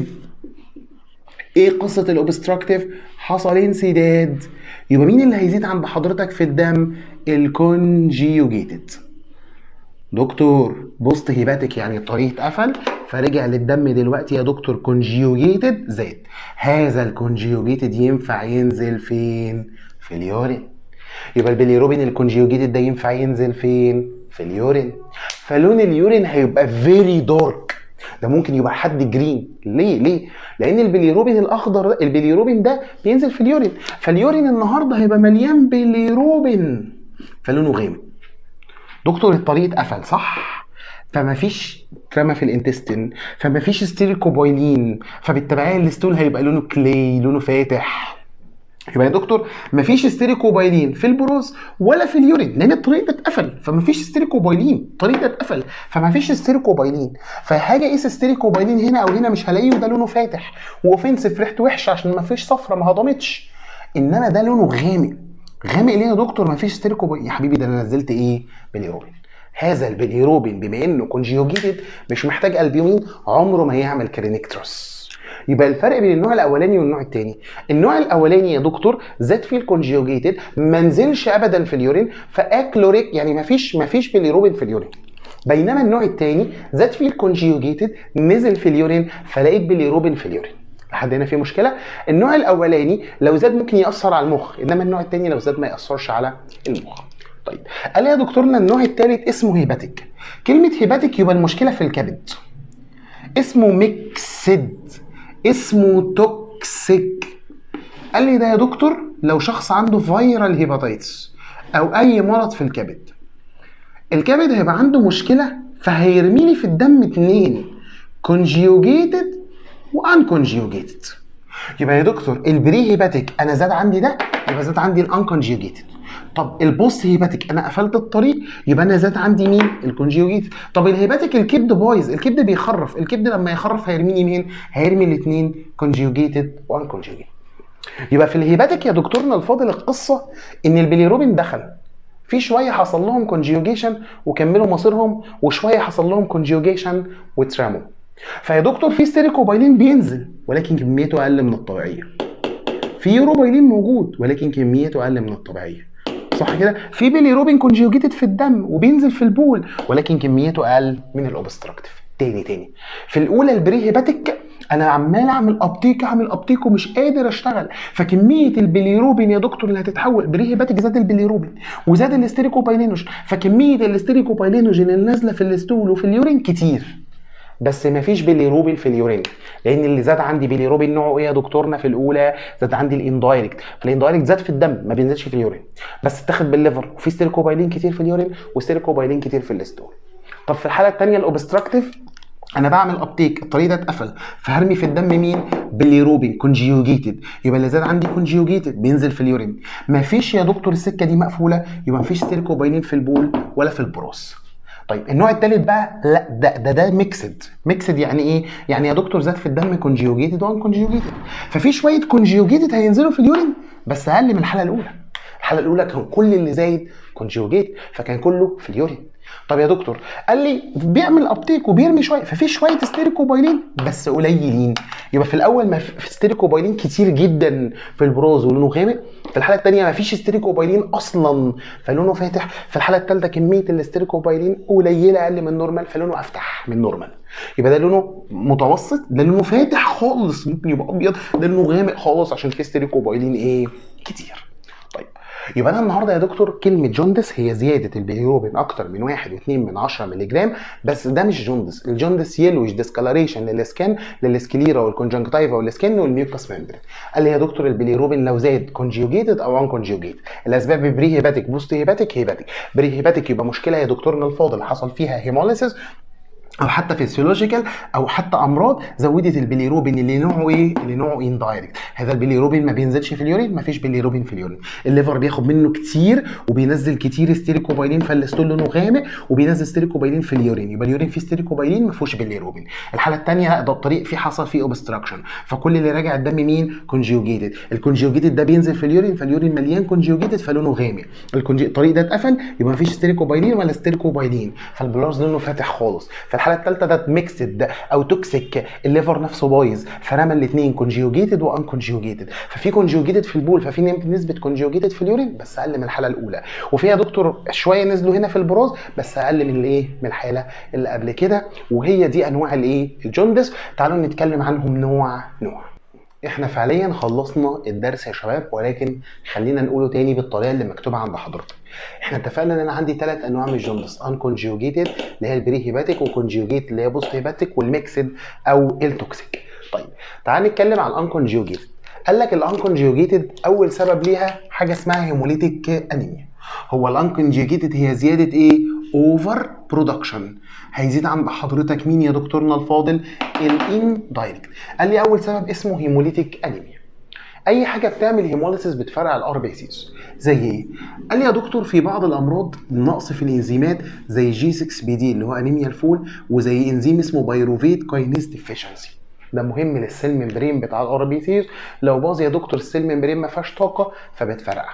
ايه قصه الاوبستراكتيف حصل انسداد يبقى مين اللي هيزيد عند حضرتك في الدم الكونجيوجيتد دكتور بوست هيباتيك يعني الطريق اتقفل فرجع للدم دلوقتي يا دكتور كونجيوجيتد زاد هذا الكونجيوجيتد ينفع ينزل فين في اليورين يبقى البيليروبين الكونجيوجيتد ده ينفع ينزل فين في اليورين فلون اليورين هيبقى فيري دارك ده ممكن يبقى حد جرين ليه ليه لان البيليروبين الاخضر ده البيليروبين ده بينزل في اليورين فاليورين النهارده هيبقى مليان بيليروبين فلونه غامق دكتور الطريق اتقفل صح فما فيش اترمى في الانتستين فما فيش ستيريكوبايلين فبالتبعيه الستول هيبقى لونه كلي لونه فاتح يبقى يا دكتور مفيش ستيريكوبايلين في البروز ولا في اليورين لان الطريق ده اتقفل فمفيش ستيريكوبايلين الطريق ده اتقفل فمفيش ستيريكوبايلين فهاجي اقيس ستيريكوبايلين هنا او هنا مش هلاقيه وده لونه فاتح واوفنسيف ريحته وحشه عشان مفيش صفرة ما هضمتش انما ده لونه غامق غامق ليه يا دكتور مفيش ستيريكوبايلين يا حبيبي ده انا نزلت ايه بليروبين هذا البليروبين بما انه كونجيوجيتد مش محتاج البيومين عمره ما يعمل كرينيكتروس يبقى الفرق بين النوع الاولاني والنوع الثاني النوع الاولاني يا دكتور زاد فيه الكونجيوجيتد ما نزلش ابدا في اليورين فاكلوريك يعني ما فيش ما فيش بليروبين في اليورين بينما النوع الثاني زاد فيه الكونجيوجيتد نزل في اليورين فلقيت بليروبين في اليورين لحد هنا في مشكله النوع الاولاني لو زاد ممكن ياثر على المخ انما النوع الثاني لو زاد ما ياثرش على المخ طيب قال لي يا دكتورنا النوع الثالث اسمه هيباتيك كلمه هيباتيك يبقى المشكله في الكبد اسمه ميكسد اسمه توكسيك قال لي ده يا دكتور لو شخص عنده فيرال هيباتيتس او اي مرض في الكبد الكبد هيبقى عنده مشكله فهيرمي لي في الدم اتنين كونجيوجيتد وان كونجيوجيتد يبقى يا دكتور البري هيباتيك انا زاد عندي ده يبقى زاد عندي الان كونجيوجيتد طب البوست هيباتيك انا قفلت الطريق يبقى انا زاد عندي مين الكونجيوجيتد طب الهيباتيك الكبد بايظ الكبد بيخرف الكبد لما يخرف هيرميني مين هيرمي الاثنين كونجيوجيتد وان كونجيوجيتد يبقى في الهيباتيك يا دكتورنا الفاضل القصه ان البيليروبين دخل في شويه حصل لهم كونجيوجيشن وكملوا مصيرهم وشويه حصل لهم كونجيوجيشن واترموا فيا دكتور في ستيريكوبايلين بينزل ولكن كميته اقل من الطبيعيه في يوروبايلين موجود ولكن كميته اقل من الطبيعيه صح كده في بيليروبين كونجيوجيتد في الدم وبينزل في البول ولكن كميته اقل من الاوبستراكتيف تاني تاني في الاولى البري هيباتيك انا عمال اعمل ابتيك اعمل ابتيك ومش قادر اشتغل فكميه البيليروبين يا دكتور اللي هتتحول بري هيباتيك زاد البيليروبين وزاد الاستيريكوبايلينوجين فكميه الاستيريكوبايلينوجين اللي نازله في الاستول وفي اليورين كتير بس مفيش بيليروبين في اليورين لان اللي زاد عندي بيليروبين نوعه ايه يا دكتورنا في الاولى زاد عندي الاندايركت فالاندايركت زاد في الدم ما بينزلش في اليورين بس اتاخد بالليفر وفي ستيريكوبايلين كتير في اليورين وستيريكوبايلين كتير في الاستول طب في الحاله الثانيه الاوبستراكتيف انا بعمل ابتيك الطريق ده اتقفل فهرمي في الدم مين بليروبين كونجيوجيتد يبقى اللي زاد عندي كونجيوجيتد بينزل في اليورين مفيش يا دكتور السكه دي مقفوله يبقى مفيش ستيريكوبايلين في البول ولا في البروس طيب النوع الثالث بقى لا ده ده ده ميكسد ميكسد يعني ايه يعني يا دكتور زاد في الدم كونجيوجيتد وان كونجيوجيتد ففي شويه كونجيوجيتد هينزلوا في اليورين بس اقل من الحاله الاولى الحاله الاولى كان كل اللي زايد كونجيوجيت فكان كله في اليورين طب يا دكتور قال لي بيعمل ابتيك وبيرمي شويه ففي شويه ستيريكوبايلين بس قليلين يبقى في الاول ما في ستيريكوبايلين كتير جدا في البروز ولونه غامق في الحاله الثانيه ما فيش ستيريكوبايلين اصلا فلونه فاتح في الحاله الثالثه كميه الاستيريكوبايلين قليله اقل من النورمال فلونه افتح من النورمال يبقى ده لونه متوسط ده لونه فاتح خالص ممكن يبقى ابيض ده لونه غامق خالص عشان في ستيريكوبايلين ايه كتير طيب يبقى انا النهارده يا دكتور كلمه جوندس هي زياده البيليروبين اكتر من 1.2 من 10 مللي جرام بس ده مش جوندس الجوندس يلوش ديسكالريشن للسكان للسكليرا والكونجنكتيفا والسكن والميوكاس ممبرين قال لي يا دكتور البيليروبين لو زاد كونجيوجيتد او ان كونجيوجيتد الاسباب بري هيباتيك بوست هيباتيك هيباتيك بري هيباتيك يبقى مشكله يا دكتورنا الفاضل حصل فيها هيموليسيس او حتى فيسيولوجيكال او حتى امراض زودت البيليروبين اللي نوعه ايه اللي نوعه اندايركت هذا البيليروبين ما بينزلش في اليورين ما فيش بيليروبين في اليورين الليفر بياخد منه كتير وبينزل كتير ستيريكوبايلين فالستول لونه غامق وبينزل ستيريكوبايلين في اليورين يبقى اليورين فيه ستيريكوبايلين ما فيهوش بيليروبين الحاله الثانيه ده الطريق فيه حصل فيه اوبستراكشن فكل اللي راجع الدم مين كونجيوجيتد الكونجيوجيتد ده بينزل في اليورين فاليورين مليان كونجيوجيتد فلونه غامق الطريق ده اتقفل يبقى ما فيش ستيريكوبايلين ولا ستيريكوبايلين فالبلارز لونه فاتح خالص فالحاله الثالثه ده ميكسد او توكسيك الليفر نفسه بايظ فرمى الاثنين كونجيوجيتد وان كونجيوجيتد ففي كونجيوجيتد في البول ففي نسبه كونجيوجيتد في اليورين بس اقل من الحاله الاولى وفيها دكتور شويه نزلوا هنا في البراز بس اقل من الايه من الحاله اللي قبل كده وهي دي انواع الايه الجوندس تعالوا نتكلم عنهم نوع نوع احنا فعليا خلصنا الدرس يا شباب ولكن خلينا نقوله تاني بالطريقه اللي مكتوبه عند حضرتك احنا اتفقنا ان انا عندي ثلاث انواع من الجوندس ان كونجيوجيتد اللي هي البري هيباتيك وكونجيوجيت اللي هي بوست هيباتيك والميكسد او التوكسيك طيب تعال نتكلم عن الان كونجيوجيتد قال لك الان كونجيوجيتد اول سبب ليها حاجه اسمها هيموليتيك انيميا هو الان كونجيوجيتد هي زياده ايه اوفر برودكشن هيزيد عند حضرتك مين يا دكتورنا الفاضل الان دايركت قال لي اول سبب اسمه هيموليتيك انيميا اي حاجه بتعمل هيموليسيس بتفرع الار بي سيز زي ايه قال لي يا دكتور في بعض الامراض نقص في الانزيمات زي جي 6 بي دي اللي هو انيميا الفول وزي انزيم اسمه بايروفيت كاينيز ديفيشنسي ده مهم للسيل ممبرين بتاع الار بي سيز لو باظ يا دكتور السيل ممبرين ما فيهاش طاقه فبتفرقع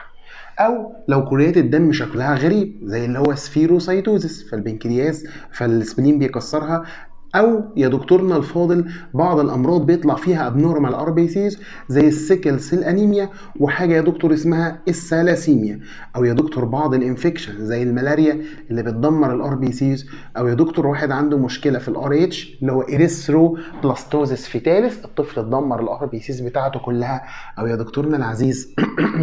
او لو كريات الدم شكلها غريب زي اللي هو سفيروسايتوزس فالبنكرياس فالسبلين بيكسرها او يا دكتورنا الفاضل بعض الامراض بيطلع فيها ابنورمال ار بي سيز زي السيكل سيل انيميا وحاجه يا دكتور اسمها الثالاسيميا او يا دكتور بعض الانفكشن زي الملاريا اللي بتدمر الار بي سيز او يا دكتور واحد عنده مشكله في الار اتش اللي هو اريثرو بلاستوزس فيتاليس الطفل اتدمر الار بي سيز بتاعته كلها او يا دكتورنا العزيز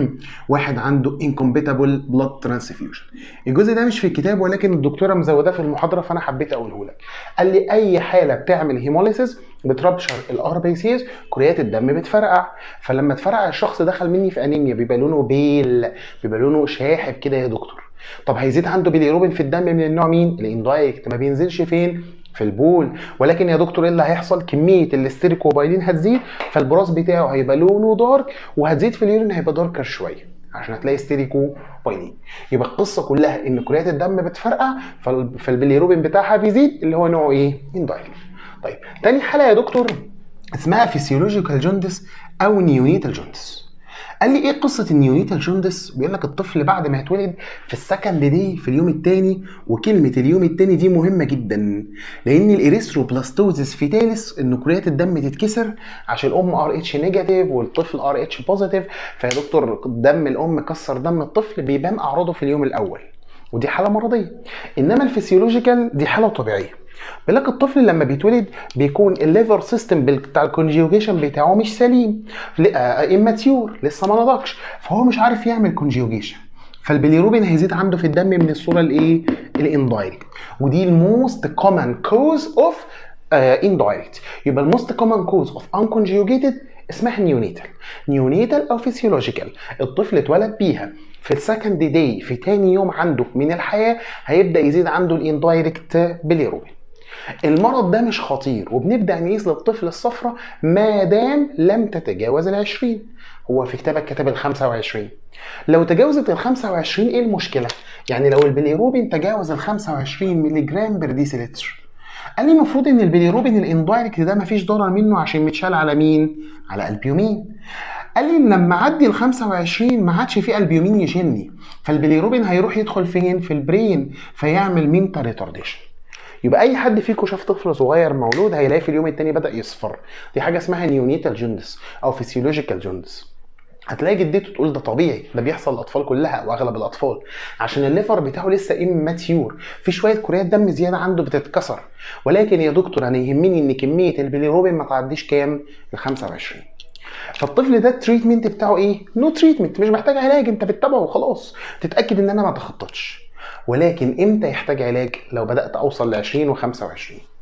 واحد عنده انكومبيتابل بلاد ترانسفيوجن الجزء ده مش في الكتاب ولكن الدكتوره مزوداه في المحاضره فانا حبيت اقوله لك قال لي اي حاله بتعمل هيموليسيس بتربشر الار بي سيز كريات الدم بتفرقع فلما تفرقع الشخص دخل مني في انيميا بيبقى لونه بيل بيبقى لونه شاحب كده يا دكتور طب هيزيد عنده بيليروبين في الدم من النوع مين الاندايركت ما بينزلش فين في البول ولكن يا دكتور ايه اللي هيحصل كميه الاستيريكوبايلين هتزيد فالبراز بتاعه هيبقى لونه دارك وهتزيد في اليورين هيبقى داركر شويه عشان هتلاقي ستيريكو بايلين يبقى القصه كلها ان كريات الدم بتفرقع فالبيليروبين بتاعها بيزيد اللي هو نوعه ايه اندايركت طيب تاني حاله يا دكتور اسمها فيسيولوجيكال جوندس او نيونيتال جوندس قال لي ايه قصه النيونيتال جوندس بيقول لك الطفل بعد ما يتولد في السكند دي في اليوم الثاني وكلمه اليوم الثاني دي مهمه جدا لان الاريثروبلاستوزيس فيتاليس ان كريات الدم تتكسر عشان الام ار اتش نيجاتيف والطفل ار اتش بوزيتيف فيا دكتور دم الام كسر دم الطفل بيبان اعراضه في اليوم الاول ودي حاله مرضيه انما الفسيولوجيكال دي حاله طبيعيه بيقول لك الطفل لما بيتولد بيكون الليفر سيستم بتاع الكونجيوجيشن بتاعه مش سليم اماتيور لسه ما نضجش فهو مش عارف يعمل كونجيوجيشن فالبيليروبين هيزيد عنده في الدم من الصوره الايه الاندايركت ودي الموست كومن كوز اوف اندايركت يبقى الموست كومن كوز اوف انكونجيوجيتد اسمها نيونيتال نيونيتال او فيسيولوجيكال الطفل اتولد بيها في السكند داي في تاني يوم عنده من الحياه هيبدا يزيد عنده الاندايركت بيليروبين المرض ده مش خطير وبنبدا نقيس للطفل الصفرة ما دام لم تتجاوز ال 20 هو في كتابك كتب ال 25 لو تجاوزت ال 25 ايه المشكله؟ يعني لو البيليروبين تجاوز ال 25 مللي جرام بر ديسيلتر قال لي المفروض ان البيليروبين الاندايركت ده مفيش ضرر منه عشان متشال على مين؟ على البيومين قال لي لما اعدي ال 25 ما عادش في البيومين يشيلني فالبيليروبين هيروح يدخل فين؟ في البرين فيعمل مينتا ريتارديشن يبقى اي حد فيكم شاف طفل صغير مولود هيلاقي في اليوم الثاني بدا يصفر دي حاجه اسمها نيونيتال جوندس او فيسيولوجيكال جوندس هتلاقي جدته تقول ده طبيعي ده بيحصل للاطفال كلها واغلب الاطفال عشان الليفر بتاعه لسه اماتيور في شويه كريات دم زياده عنده بتتكسر ولكن يا دكتور انا يهمني ان كميه البيليروبين ما تعديش كام ال 25 فالطفل ده التريتمنت بتاعه ايه نو تريتمنت مش محتاج علاج انت بتتابعه وخلاص تتاكد ان انا ما تخططش ولكن امتى يحتاج علاج لو بدات اوصل ل 20 و25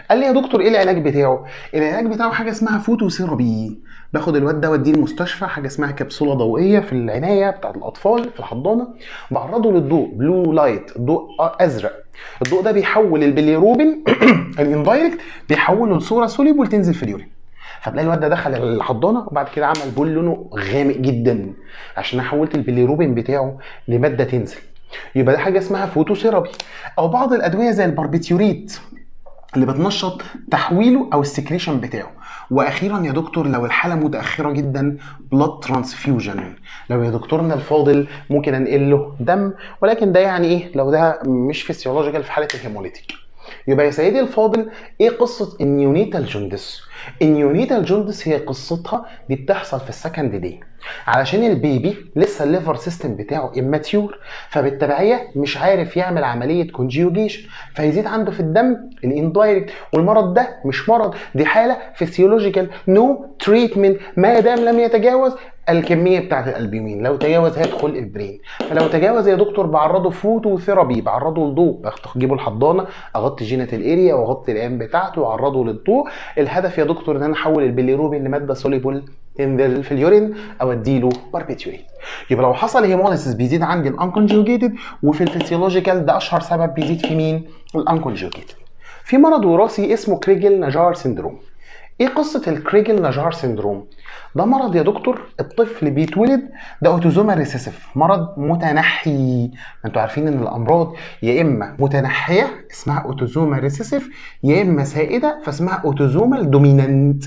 قال لي يا دكتور ايه العلاج بتاعه العلاج بتاعه حاجه اسمها فوتوثيرابي باخد الواد ده واديه المستشفى حاجه اسمها كبسوله ضوئيه في العنايه بتاعت الاطفال في الحضانه بعرضه للضوء بلو لايت ضوء ازرق الضوء ده بيحول البليروبين الاندايركت بيحوله لصوره سوليبل تنزل في اليورين فتلاقي الواد ده دخل الحضانه وبعد كده عمل بول لونه غامق جدا عشان انا حولت البليروبين بتاعه لماده تنزل يبقى ده حاجه اسمها فوتوثيرابي او بعض الادويه زي الباربيتيوريت اللي بتنشط تحويله او السكريشن بتاعه واخيرا يا دكتور لو الحاله متاخره جدا بلاد ترانسفيوجن لو يا دكتورنا الفاضل ممكن انقل له دم ولكن ده يعني ايه لو ده مش فيسيولوجيكال في حاله الهيموليتيك يبقى يا سيدي الفاضل ايه قصه النيونيتال جوندس النيونيتال جوندس هي قصتها دي بتحصل في السكند دي علشان البيبي لسه الليفر سيستم بتاعه اماتيور فبالتبعيه مش عارف يعمل عمليه كونجيوجيشن فيزيد عنده في الدم الاندايركت والمرض ده مش مرض دي حاله فيسيولوجيكال نو تريتمنت ما دام لم يتجاوز الكميه بتاعت الالبومين لو تجاوز هيدخل البرين فلو تجاوز يا دكتور بعرضه فوتو ثيرابي بعرضه للضوء اجيبه الحضانه اغطي جينات الاريا واغطي العين بتاعته واعرضه للضوء الهدف يا دكتور ان انا احول البيليروبين لماده سوليبل انزل في اليورين او اديله باربيتوريت يبقى لو حصل هيموليسيس بيزيد عندي الانكونجوجيتد وفي الفسيولوجيكال ده اشهر سبب بيزيد في مين الانكونجوجيتد في مرض وراثي اسمه كريجل نجار سيندروم ايه قصه الكريجل نجار سيندروم ده مرض يا دكتور الطفل بيتولد ده اوتوزوما ريسيسيف مرض متنحي انتوا عارفين ان الامراض يا اما متنحيه اسمها اوتوزوما ريسيسيف يا اما سائده فاسمها اوتوزومال دومينانت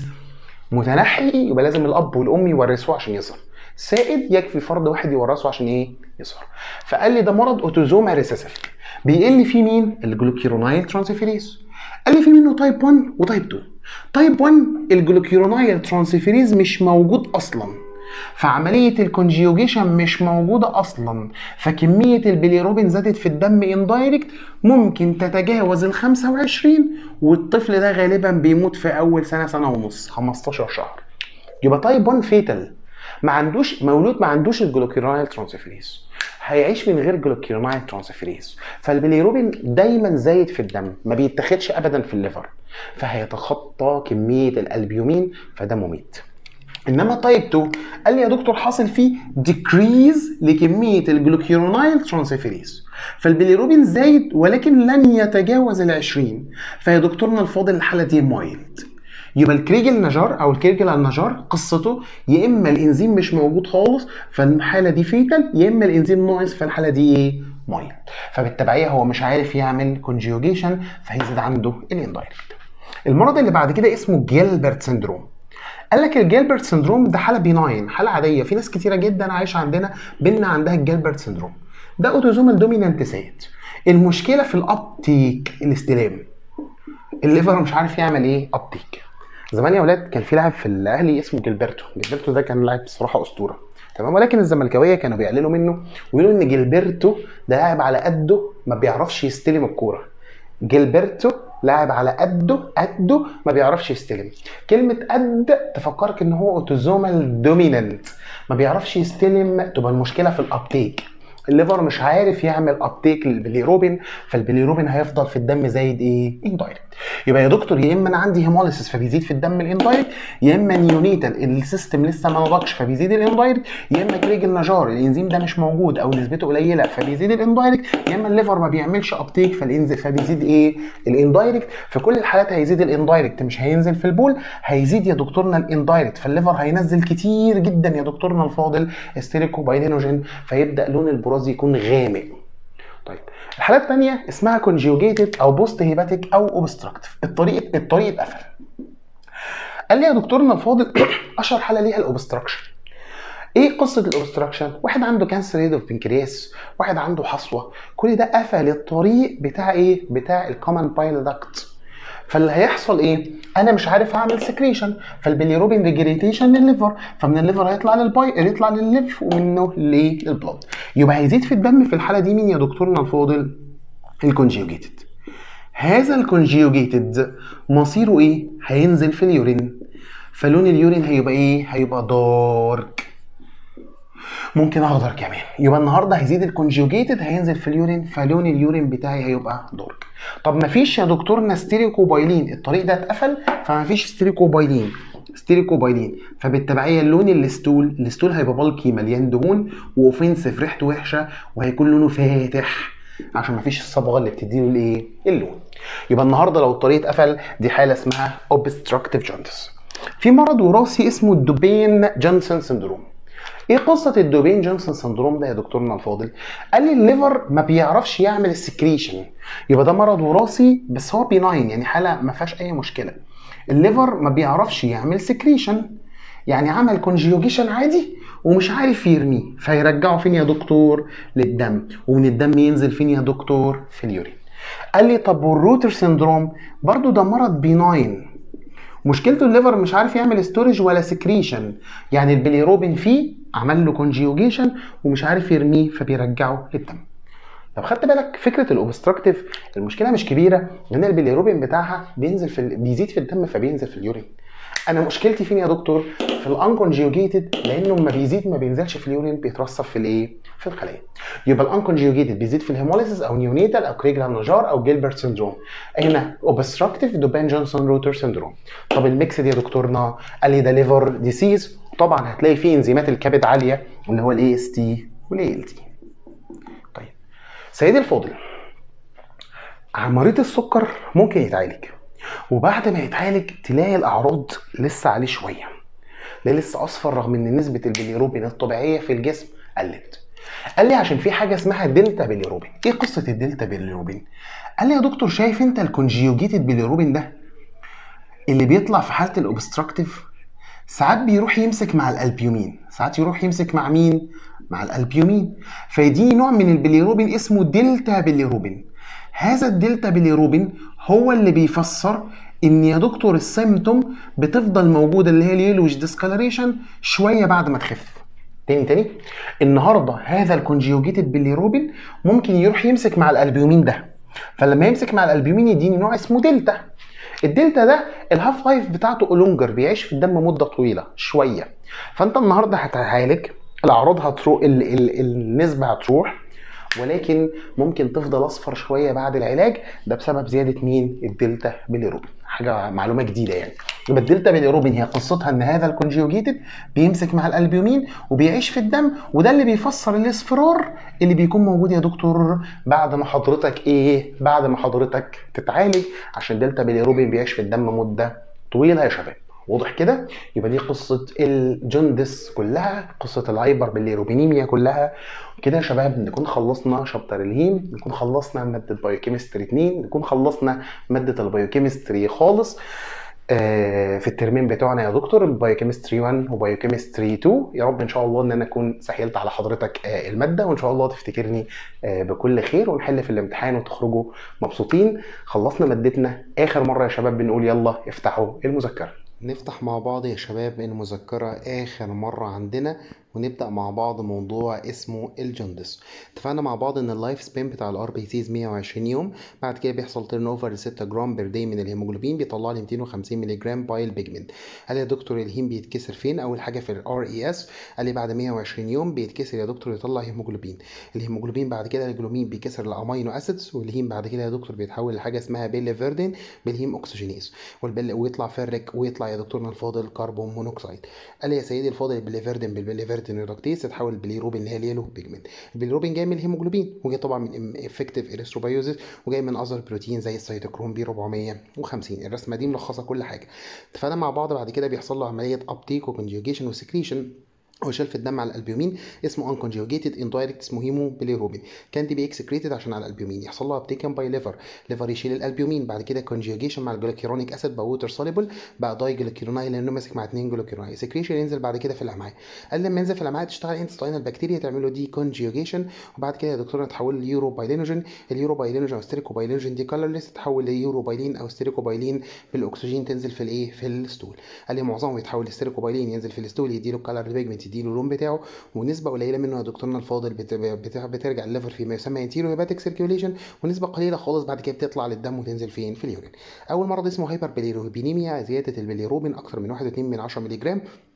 متنحي يبقى لازم الاب والام يورثوه عشان يظهر سائد يكفي فرد واحد يورثه عشان ايه يظهر فقال لي ده مرض اوتوزوما ريسيسيف بيقل فيه مين الجلوكيرونايل ترانسفيريز قال لي في منه تايب 1 وتايب 2 تايب 1 الجلوكيرونايل ترانسفيريز مش موجود اصلا فعملية الكونجيوجيشن مش موجودة أصلا فكمية البيليروبين زادت في الدم اندايركت ممكن تتجاوز ال 25 والطفل ده غالبا بيموت في أول سنة سنة ونص 15 شهر يبقى تايب 1 فيتال ما عندوش مولود ما عندوش الجلوكيرونايل ترانسفيريز هيعيش من غير جلوكيرونايل ترانسفيريز فالبيليروبين دايما زايد في الدم ما بيتاخدش ابدا في الليفر فهيتخطى كميه الالبيومين فده مميت انما تايب 2 قال لي يا دكتور حاصل فيه ديكريز لكميه الجلوكيرونايل ترانسفيريز فالبيليروبين زايد ولكن لن يتجاوز ال 20 فيا دكتورنا الفاضل الحاله دي مايلد يبقى الكريجل نجار او الكريجل النجار قصته يا اما الانزيم مش موجود خالص فالحاله دي فيتال يا اما الانزيم ناقص فالحاله دي ايه مايلد فبالتبعيه هو مش عارف يعمل كونجيوجيشن فهيزيد عنده الاندايركت المرض اللي بعد كده اسمه جيلبرت سندروم قال لك الجيلبرت سندروم ده حاله بيناين حاله عاديه في ناس كتيره جدا عايشه عندنا بينا عندها الجيلبرت سندروم ده اوتوزومال دومينانت سيت المشكله في الابتيك الاستلام الليفر مش عارف يعمل ايه ابتيك زمان يا ولاد كان في لاعب في الاهلي اسمه جilberto جilberto ده كان لاعب بصراحه اسطوره تمام ولكن الزملكاويه كانوا بيقللوا منه ويقولوا ان جilberto ده لاعب على قده ما بيعرفش يستلم الكوره جilberto لاعب على قده قده ما بيعرفش يستلم كلمه قد تفكرك ان هو اوتوزومال دومينانت ما بيعرفش يستلم تبقى المشكله في الابتيك الليفر مش عارف يعمل ابتيك للبيليروبين فالبيليروبين هيفضل في الدم زايد ايه اندايركت يبقى يا دكتور يا اما انا عندي هيموليسيس فبيزيد في الدم الاندايركت يا اما نيونيتال السيستم لسه ما نضجش فبيزيد الاندايركت يا اما كريج النجار الانزيم ده مش موجود او نسبته قليله فبيزيد الاندايركت يا اما الليفر ما بيعملش ابتيك فالانزيم فبيزيد ايه الاندايركت في كل الحالات هيزيد الاندايركت مش هينزل في البول هيزيد يا دكتورنا الاندايركت فالليفر هينزل كتير جدا يا دكتورنا الفاضل استيريكوبايدينوجين فيبدا لون البراز يكون غامق طيب الحاله الثانيه اسمها كونجيوجيتد او بوست هيباتيك او اوبستراكتيف الطريق الطريق اتقفل قال لي يا دكتورنا الفاضل اشهر حاله ليها الاوبستراكشن ايه قصه الاوبستراكشن واحد عنده كانسر ايد اوف بنكرياس واحد عنده حصوه كل ده قفل الطريق بتاع ايه بتاع الكومن بايل داكت فاللي هيحصل ايه انا مش عارف اعمل سكريشن فالبيليروبين ريجريتيشن للليفر فمن الليفر هيطلع للباي يطلع للليف ومنه للبلاد يبقى هيزيد في الدم في الحاله دي مين يا دكتورنا الفاضل الكونجيوجيتد هذا الكونجيوجيتد مصيره ايه هينزل في اليورين فلون اليورين هيبقى ايه هيبقى دارك ممكن اخضر كمان يبقى النهارده هيزيد الكونجوجيتد هينزل في اليورين فلون اليورين بتاعي هيبقى دارك طب ما فيش يا دكتورنا ستيريكوبايلين الطريق ده اتقفل فما فيش ستيريكوبايلين ستيريكوبايلين فبالتبعيه اللون الستول الستول هيبقى بالكي مليان دهون واوفنسيف ريحته وحشه وهيكون لونه فاتح عشان ما فيش الصبغه اللي بتديله الايه اللون يبقى النهارده لو الطريق اتقفل دي حاله اسمها اوبستراكتيف جوندس في مرض وراثي اسمه الدوبين جونسون سندروم ايه قصه الدوبين جونسون سندروم ده يا دكتورنا الفاضل قال لي الليفر ما بيعرفش يعمل السكريشن يبقى ده مرض وراثي بس هو بيناين يعني حاله ما فيهاش اي مشكله الليفر ما بيعرفش يعمل سكريشن يعني عمل كونجيوجيشن عادي ومش عارف يرميه فيرجعه فين يا دكتور للدم ومن الدم ينزل فين يا دكتور في اليورين قال لي طب والروتر سيندروم برضو ده مرض بيناين مشكلته الليفر مش عارف يعمل ستورج ولا سكريشن يعني البيليروبين فيه عمل له كونجيوجيشن ومش عارف يرميه فبيرجعه للدم طب خدت بالك فكره الاوبستراكتيف المشكله مش كبيره لان البيليروبين بتاعها بينزل في ال... بيزيد في الدم فبينزل في اليورين انا مشكلتي فين يا دكتور في الانكونجيوجيتد لانه لما بيزيد ما بينزلش في اليورين بيترسب في الايه في الخلايا يبقى الانكونجيوجيتد بيزيد في الهيموليسيس او نيونيتال او كريجلان نجار او جيلبرت سندروم هنا اوبستراكتيف دوبان جونسون روتر سندروم طب الميكس دي يا دكتورنا قال لي ده ليفر ديسيز طبعا هتلاقي فيه انزيمات الكبد عاليه اللي هو الاي اس تي والاي ال تي طيب سيدي الفاضل مريض السكر ممكن يتعالج وبعد ما يتعالج تلاقي الاعراض لسه عليه شويه ليه لسه اصفر رغم ان نسبه البيليروبين الطبيعيه في الجسم قلت قال لي عشان في حاجه اسمها دلتا بيليروبين ايه قصه الدلتا بيليروبين قال لي يا دكتور شايف انت الكونجيوجيتد بيليروبين ده اللي بيطلع في حاله الاوبستراكتيف ساعات بيروح يمسك مع الالبيومين ساعات يروح يمسك مع مين مع الالبيومين فيديني نوع من البيليروبين اسمه دلتا بيليروبين هذا الدلتا بيليروبين هو اللي بيفسر ان يا دكتور السيمتوم بتفضل موجوده اللي هي اليلوش ديسكالريشن شويه بعد ما تخف تاني تاني النهارده هذا الكونجيوجيتد بيليروبين ممكن يروح يمسك مع الالبيومين ده فلما يمسك مع الالبيومين يديني نوع اسمه دلتا الدلتا ده الهاف لايف بتاعته لونجر بيعيش في الدم مده طويله شويه فانت النهارده هتعالج الاعراض هتروح ال ال النسبه هتروح ولكن ممكن تفضل اصفر شويه بعد العلاج ده بسبب زياده مين الدلتا بيليروبين حاجه معلومه جديده يعني يبقى الدلتا بيليروبين هي قصتها ان هذا الكونجيوجيتد بيمسك مع الالبيومين وبيعيش في الدم وده اللي بيفسر الاصفرار اللي بيكون موجود يا دكتور بعد ما حضرتك ايه بعد ما حضرتك تتعالج عشان دلتا بيليروبين بيعيش في الدم مده طويله يا شباب واضح كده يبقى دي قصه الجندس كلها قصه الهايبر بالليروبينيميا كلها كده يا شباب نكون خلصنا شابتر الهيم نكون خلصنا ماده بايوكيمستري 2 نكون خلصنا ماده البايوكيمستري خالص في الترمين بتوعنا يا دكتور بايوكيمستري 1 وبايوكيمستري 2 يا رب ان شاء الله ان انا اكون سهلت على حضرتك الماده وان شاء الله تفتكرني بكل خير ونحل في الامتحان وتخرجوا مبسوطين خلصنا مادتنا اخر مره يا شباب بنقول يلا افتحوا المذكره نفتح مع بعض يا شباب المذكرة آخر مرة عندنا ونبدأ مع بعض موضوع اسمه الجندس اتفقنا مع بعض ان اللايف سبين بتاع الار بي سيز 120 يوم بعد كده بيحصل تيرن اوفر 6 جرام بير داي من الهيموجلوبين بيطلع لي 250 مللي جرام بايل بيجمنت قال لي يا دكتور الهيم بيتكسر فين اول حاجه في الار اي اس قال لي بعد 120 يوم بيتكسر يا دكتور يطلع هيموجلوبين الهيموجلوبين بعد كده الجلومين بيكسر الامينو اسيدز والهيم بعد كده يا دكتور بيتحول لحاجه اسمها بيليفيردين بالهيم اوكسجينيز والبل ويطلع فرك ويطلع يا دكتورنا الفاضل كربون مونوكسيد قال لي يا سيدي الفاضل البيليفيردين بالبيليفيردين ريدكتيز تتحول البليروبين اللي هي اليلو بيجمنت البليروبين جاي من الهيموجلوبين وجاي طبعا من افكتيف اريثروبيوزيس وجاي من اذر بروتين زي السيتوكروم بي 450 الرسمه دي ملخصه كل حاجه اتفقنا مع بعض بعد كده بيحصل له عمليه ابتيك وكونجيوجيشن وسكريشن هو شال في الدم على الالبيومين اسمه unconjugated indirect اسمه هيمو بيليروبين كان دي بيكسكريتد عشان على الالبيومين يحصل له ابتيكن باي ليفر ليفر يشيل الالبيومين بعد كده كونجيوجيشن مع الجلوكيرونيك اسيد بقى ووتر سوليبل بقى داي جلوكيروناي لانه ماسك مع اثنين جلوكيروناي سكريشن ينزل بعد كده في الامعاء قال لما ينزل في الامعاء تشتغل انتستاينال البكتيريا تعمل له دي كونجيوجيشن وبعد كده يا دكتور تحول ليورو بايلينوجين اليورو بايلينوجين او ستيريكو بايلينوجين دي كلرليس تتحول ليورو بايلين او ستيريكو بايلين بالاكسجين تنزل في الايه في الستول قال لي معظمهم يتحول لستيريكو بايلين ينزل في الستول يديله الكلر بيجمنت يديله اللون بتاعه ونسبة قليلة منه يا دكتورنا الفاضل بت... بت... بترجع الليفر فيما يسمى انتيرو هيباتيك سيركيوليشن ونسبة قليلة خالص بعد كده بتطلع للدم وتنزل فين في اليورين أول مرض اسمه هايبر بيليروبينيميا زيادة البيليروبين أكثر من 1.2 من 10 مللي جرام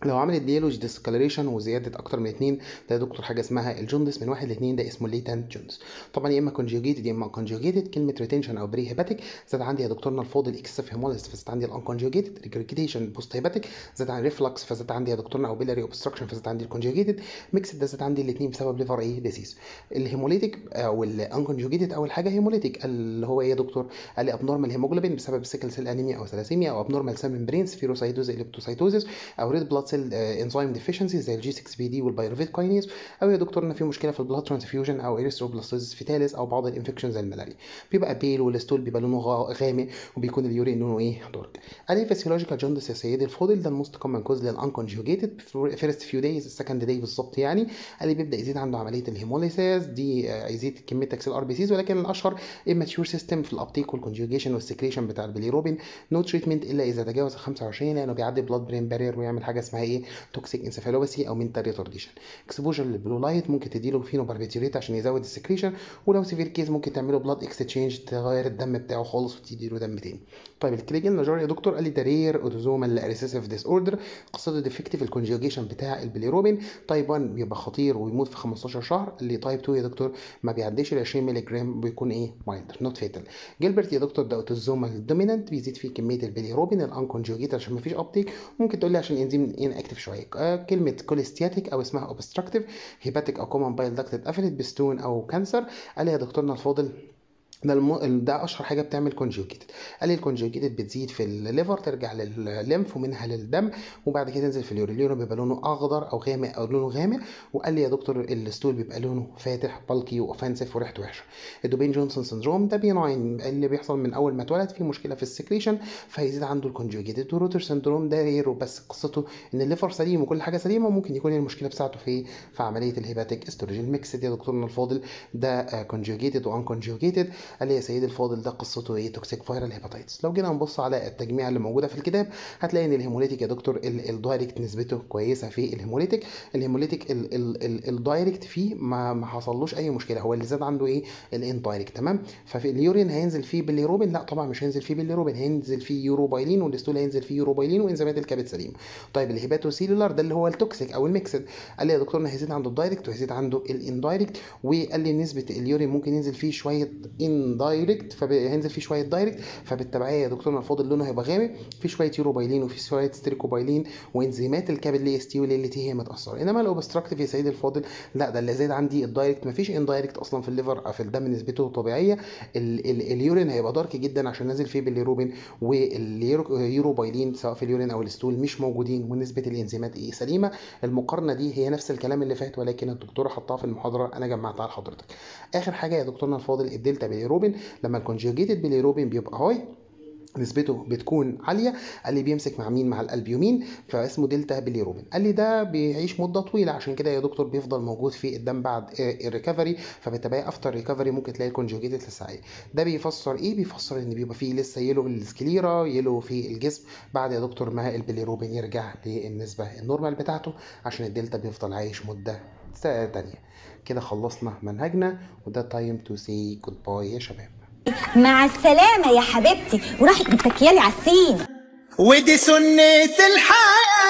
لو عملت ديالوج ديسكالريشن وزياده اكتر من اتنين ده يا دكتور حاجه اسمها الجوندس من واحد لاتنين ده اسمه ليتنت جوندس طبعا يا اما كونجوجيتد يا اما كونجوجيتد كلمه ريتنشن او بري هيباتيك زاد عندي يا دكتورنا الفاضل اكسسيف هيموليس فزاد عندي الانكونجوجيتد ريجريجيتيشن بوست هيباتيك زاد عندي ريفلكس فزاد عندي يا دكتورنا او بيلاري اوبستراكشن فزاد عندي الكونجوجيتد ميكس ده زاد عندي الاثنين بسبب ليفر ايه ديزيز الهيموليتيك او الانكونجوجيتد اول حاجه هيموليتيك اللي هو ايه يا دكتور قال لي ابنورمال هيموجلوبين بسبب سيكل سيل انيميا او ثلاسيميا او ابنورمال سيل ممبرينز فيروسايتوز اليبتوسايتوزيس او ريد بلاد سيل انزيم ديفيشنسي زي الجي 6 بي دي والبيروفيت كاينيز او يا دكتور ان في مشكله في البلاد ترانسفيوجن او اريثروبلاستوزيس فيتاليس او بعض الانفكشن زي الملاريا بيبقى بيل والستول بيبقى لونه غا- غامق وبيكون اليورين لونه ايه دارك قال لي فيسيولوجيكال جوندس يا سيدي الفاضل ده الموست كومن كوز للانكونجوجيتد فيرست فيو دايز السكند داي بالظبط يعني قال لي بيبدا يزيد عنده عمليه الهيموليسيس دي آه، يزيد كميه تكسيل ار بي سيز ولكن الاشهر اماتيور سيستم في الابتيك والكونجوجيشن والسكريشن بتاع البيليروبين نو تريتمنت الا اذا تجاوز ال 25 لانه بيعدي بلاد برين بارير ويعمل حاجه اسمها ايه توكسيك انسفالوباثي او منتال ريتارديشن اكسبوجر للبلو لايت ممكن تديله فينو باربيتوريت عشان يزود السكريشن ولو سيفير كيس ممكن تعمله بلاد اكستشينج تغير الدم بتاعه خالص وتديله دم تاني طيب الكليجن نجار يا دكتور قال لي ده رير اوتوزومال ريسيسيف ديس اوردر قصته ديفكتيف الكونجوجيشن بتاع البيليروبين تايب 1 بيبقى خطير ويموت في 15 شهر اللي تايب 2 يا دكتور ما بيعديش ال 20 مللي جرام بيكون ايه مايلدر نوت فيتال جيلبرت يا دكتور ده اوتوزومال دومينانت بيزيد فيه كميه البيليروبين الانكونجوجيت عشان ما فيش ابتيك ممكن تقول لي عشان انزيم ان اكتف شويه آه كلمه كوليستياتيك او اسمها اوبستراكتيف هيباتيك او كومن بايل داكت اتقفلت بستون او كانسر قال لي يا دكتورنا الفاضل ده الم... ده اشهر حاجه بتعمل كونجوجيتد قال لي الكونجوجيتد بتزيد في الليفر ترجع للليمف ومنها للدم وبعد كده تنزل في اليورين اليورين بيبقى لونه اخضر او غامق او لونه غامق وقال لي يا دكتور الستول بيبقى لونه فاتح بالكي واوفنسيف وريحته وحشه الدوبين جونسون سندروم ده بينوعين اللي بيحصل من اول ما اتولد في مشكله في السكريشن فيزيد عنده الكونجوجيتد وروتر سندروم ده رير وبس قصته ان الليفر سليم وكل حاجه سليمه وممكن يكون المشكله بتاعته في في عمليه الهيباتيك استروجين ميكس يا دكتورنا الفاضل ده كونجوجيتد وان كونجوجيتد قال لي يا سيدي الفاضل ده قصته ايه توكسيك فايرال هيباتيتس لو جينا نبص على التجميع اللي موجوده في الكتاب هتلاقي ان الهيموليتيك يا دكتور ال- الدايركت نسبته كويسه في الهيموليتيك الهيموليتيك ال- ال- ال- الدايركت فيه ما ما حصلوش اي مشكله هو اللي زاد عنده ايه الاندايركت تمام ففي اليورين هينزل فيه بالليروبين لا طبعا مش هينزل فيه بالليروبين هينزل فيه يوروبايلين والستول هينزل فيه يوروبايلين وانزيمات الكبد سليم طيب الهيباتوسيلولار ده اللي هو التوكسيك او الميكسد قال لي يا دكتور هيزيد عنده الدايركت وهيزيد عنده الاندايركت وقال لي نسبه اليورين ممكن ينزل فيه شويه اندايركت فهينزل فيه شويه دايركت فبالتبعيه يا دكتورنا الفاضل لونه هيبقى غامق في شويه يوروبايلين وفي شويه ستريكوبايلين وانزيمات الكبد اللي اس تي واللي تي هي متاثره انما الاوبستراكتيف يا سيدي الفاضل لا ده اللي زايد عندي الدايركت مفيش اندايركت اصلا في الليفر أو في الدم نسبته طبيعيه ال- ال- اليورين هيبقى دارك جدا عشان نازل فيه بالليروبين واليوروبايلين سواء في اليورين او الستول مش موجودين ونسبه الانزيمات ايه سليمه المقارنه دي هي نفس الكلام اللي فات ولكن الدكتوره حطها في المحاضره انا جمعتها لحضرتك اخر حاجه يا دكتورنا الفاضل الدلتا باليروبين لما الكونجوجيتد باليروبين بيبقى هاي نسبته بتكون عاليه قال لي بيمسك مع مين مع الالبيومين فاسمه دلتا بيليروبين قال لي ده بيعيش مده طويله عشان كده يا دكتور بيفضل موجود في الدم بعد الريكفري فبالتبعيه افتر ريكفري ممكن تلاقي الكونجوجيتد لسه عالي ده بيفسر ايه بيفسر ان بيبقى فيه لسه يلو السكليرا يلو في الجسم بعد يا دكتور ما البيليروبين يرجع للنسبه النورمال بتاعته عشان الدلتا بيفضل عايش مده تانية كده خلصنا منهجنا وده تايم تو سي جود باي يا شباب مع السلامة يا حبيبتي وراحت متكيالي على السين ودي سنة الحياة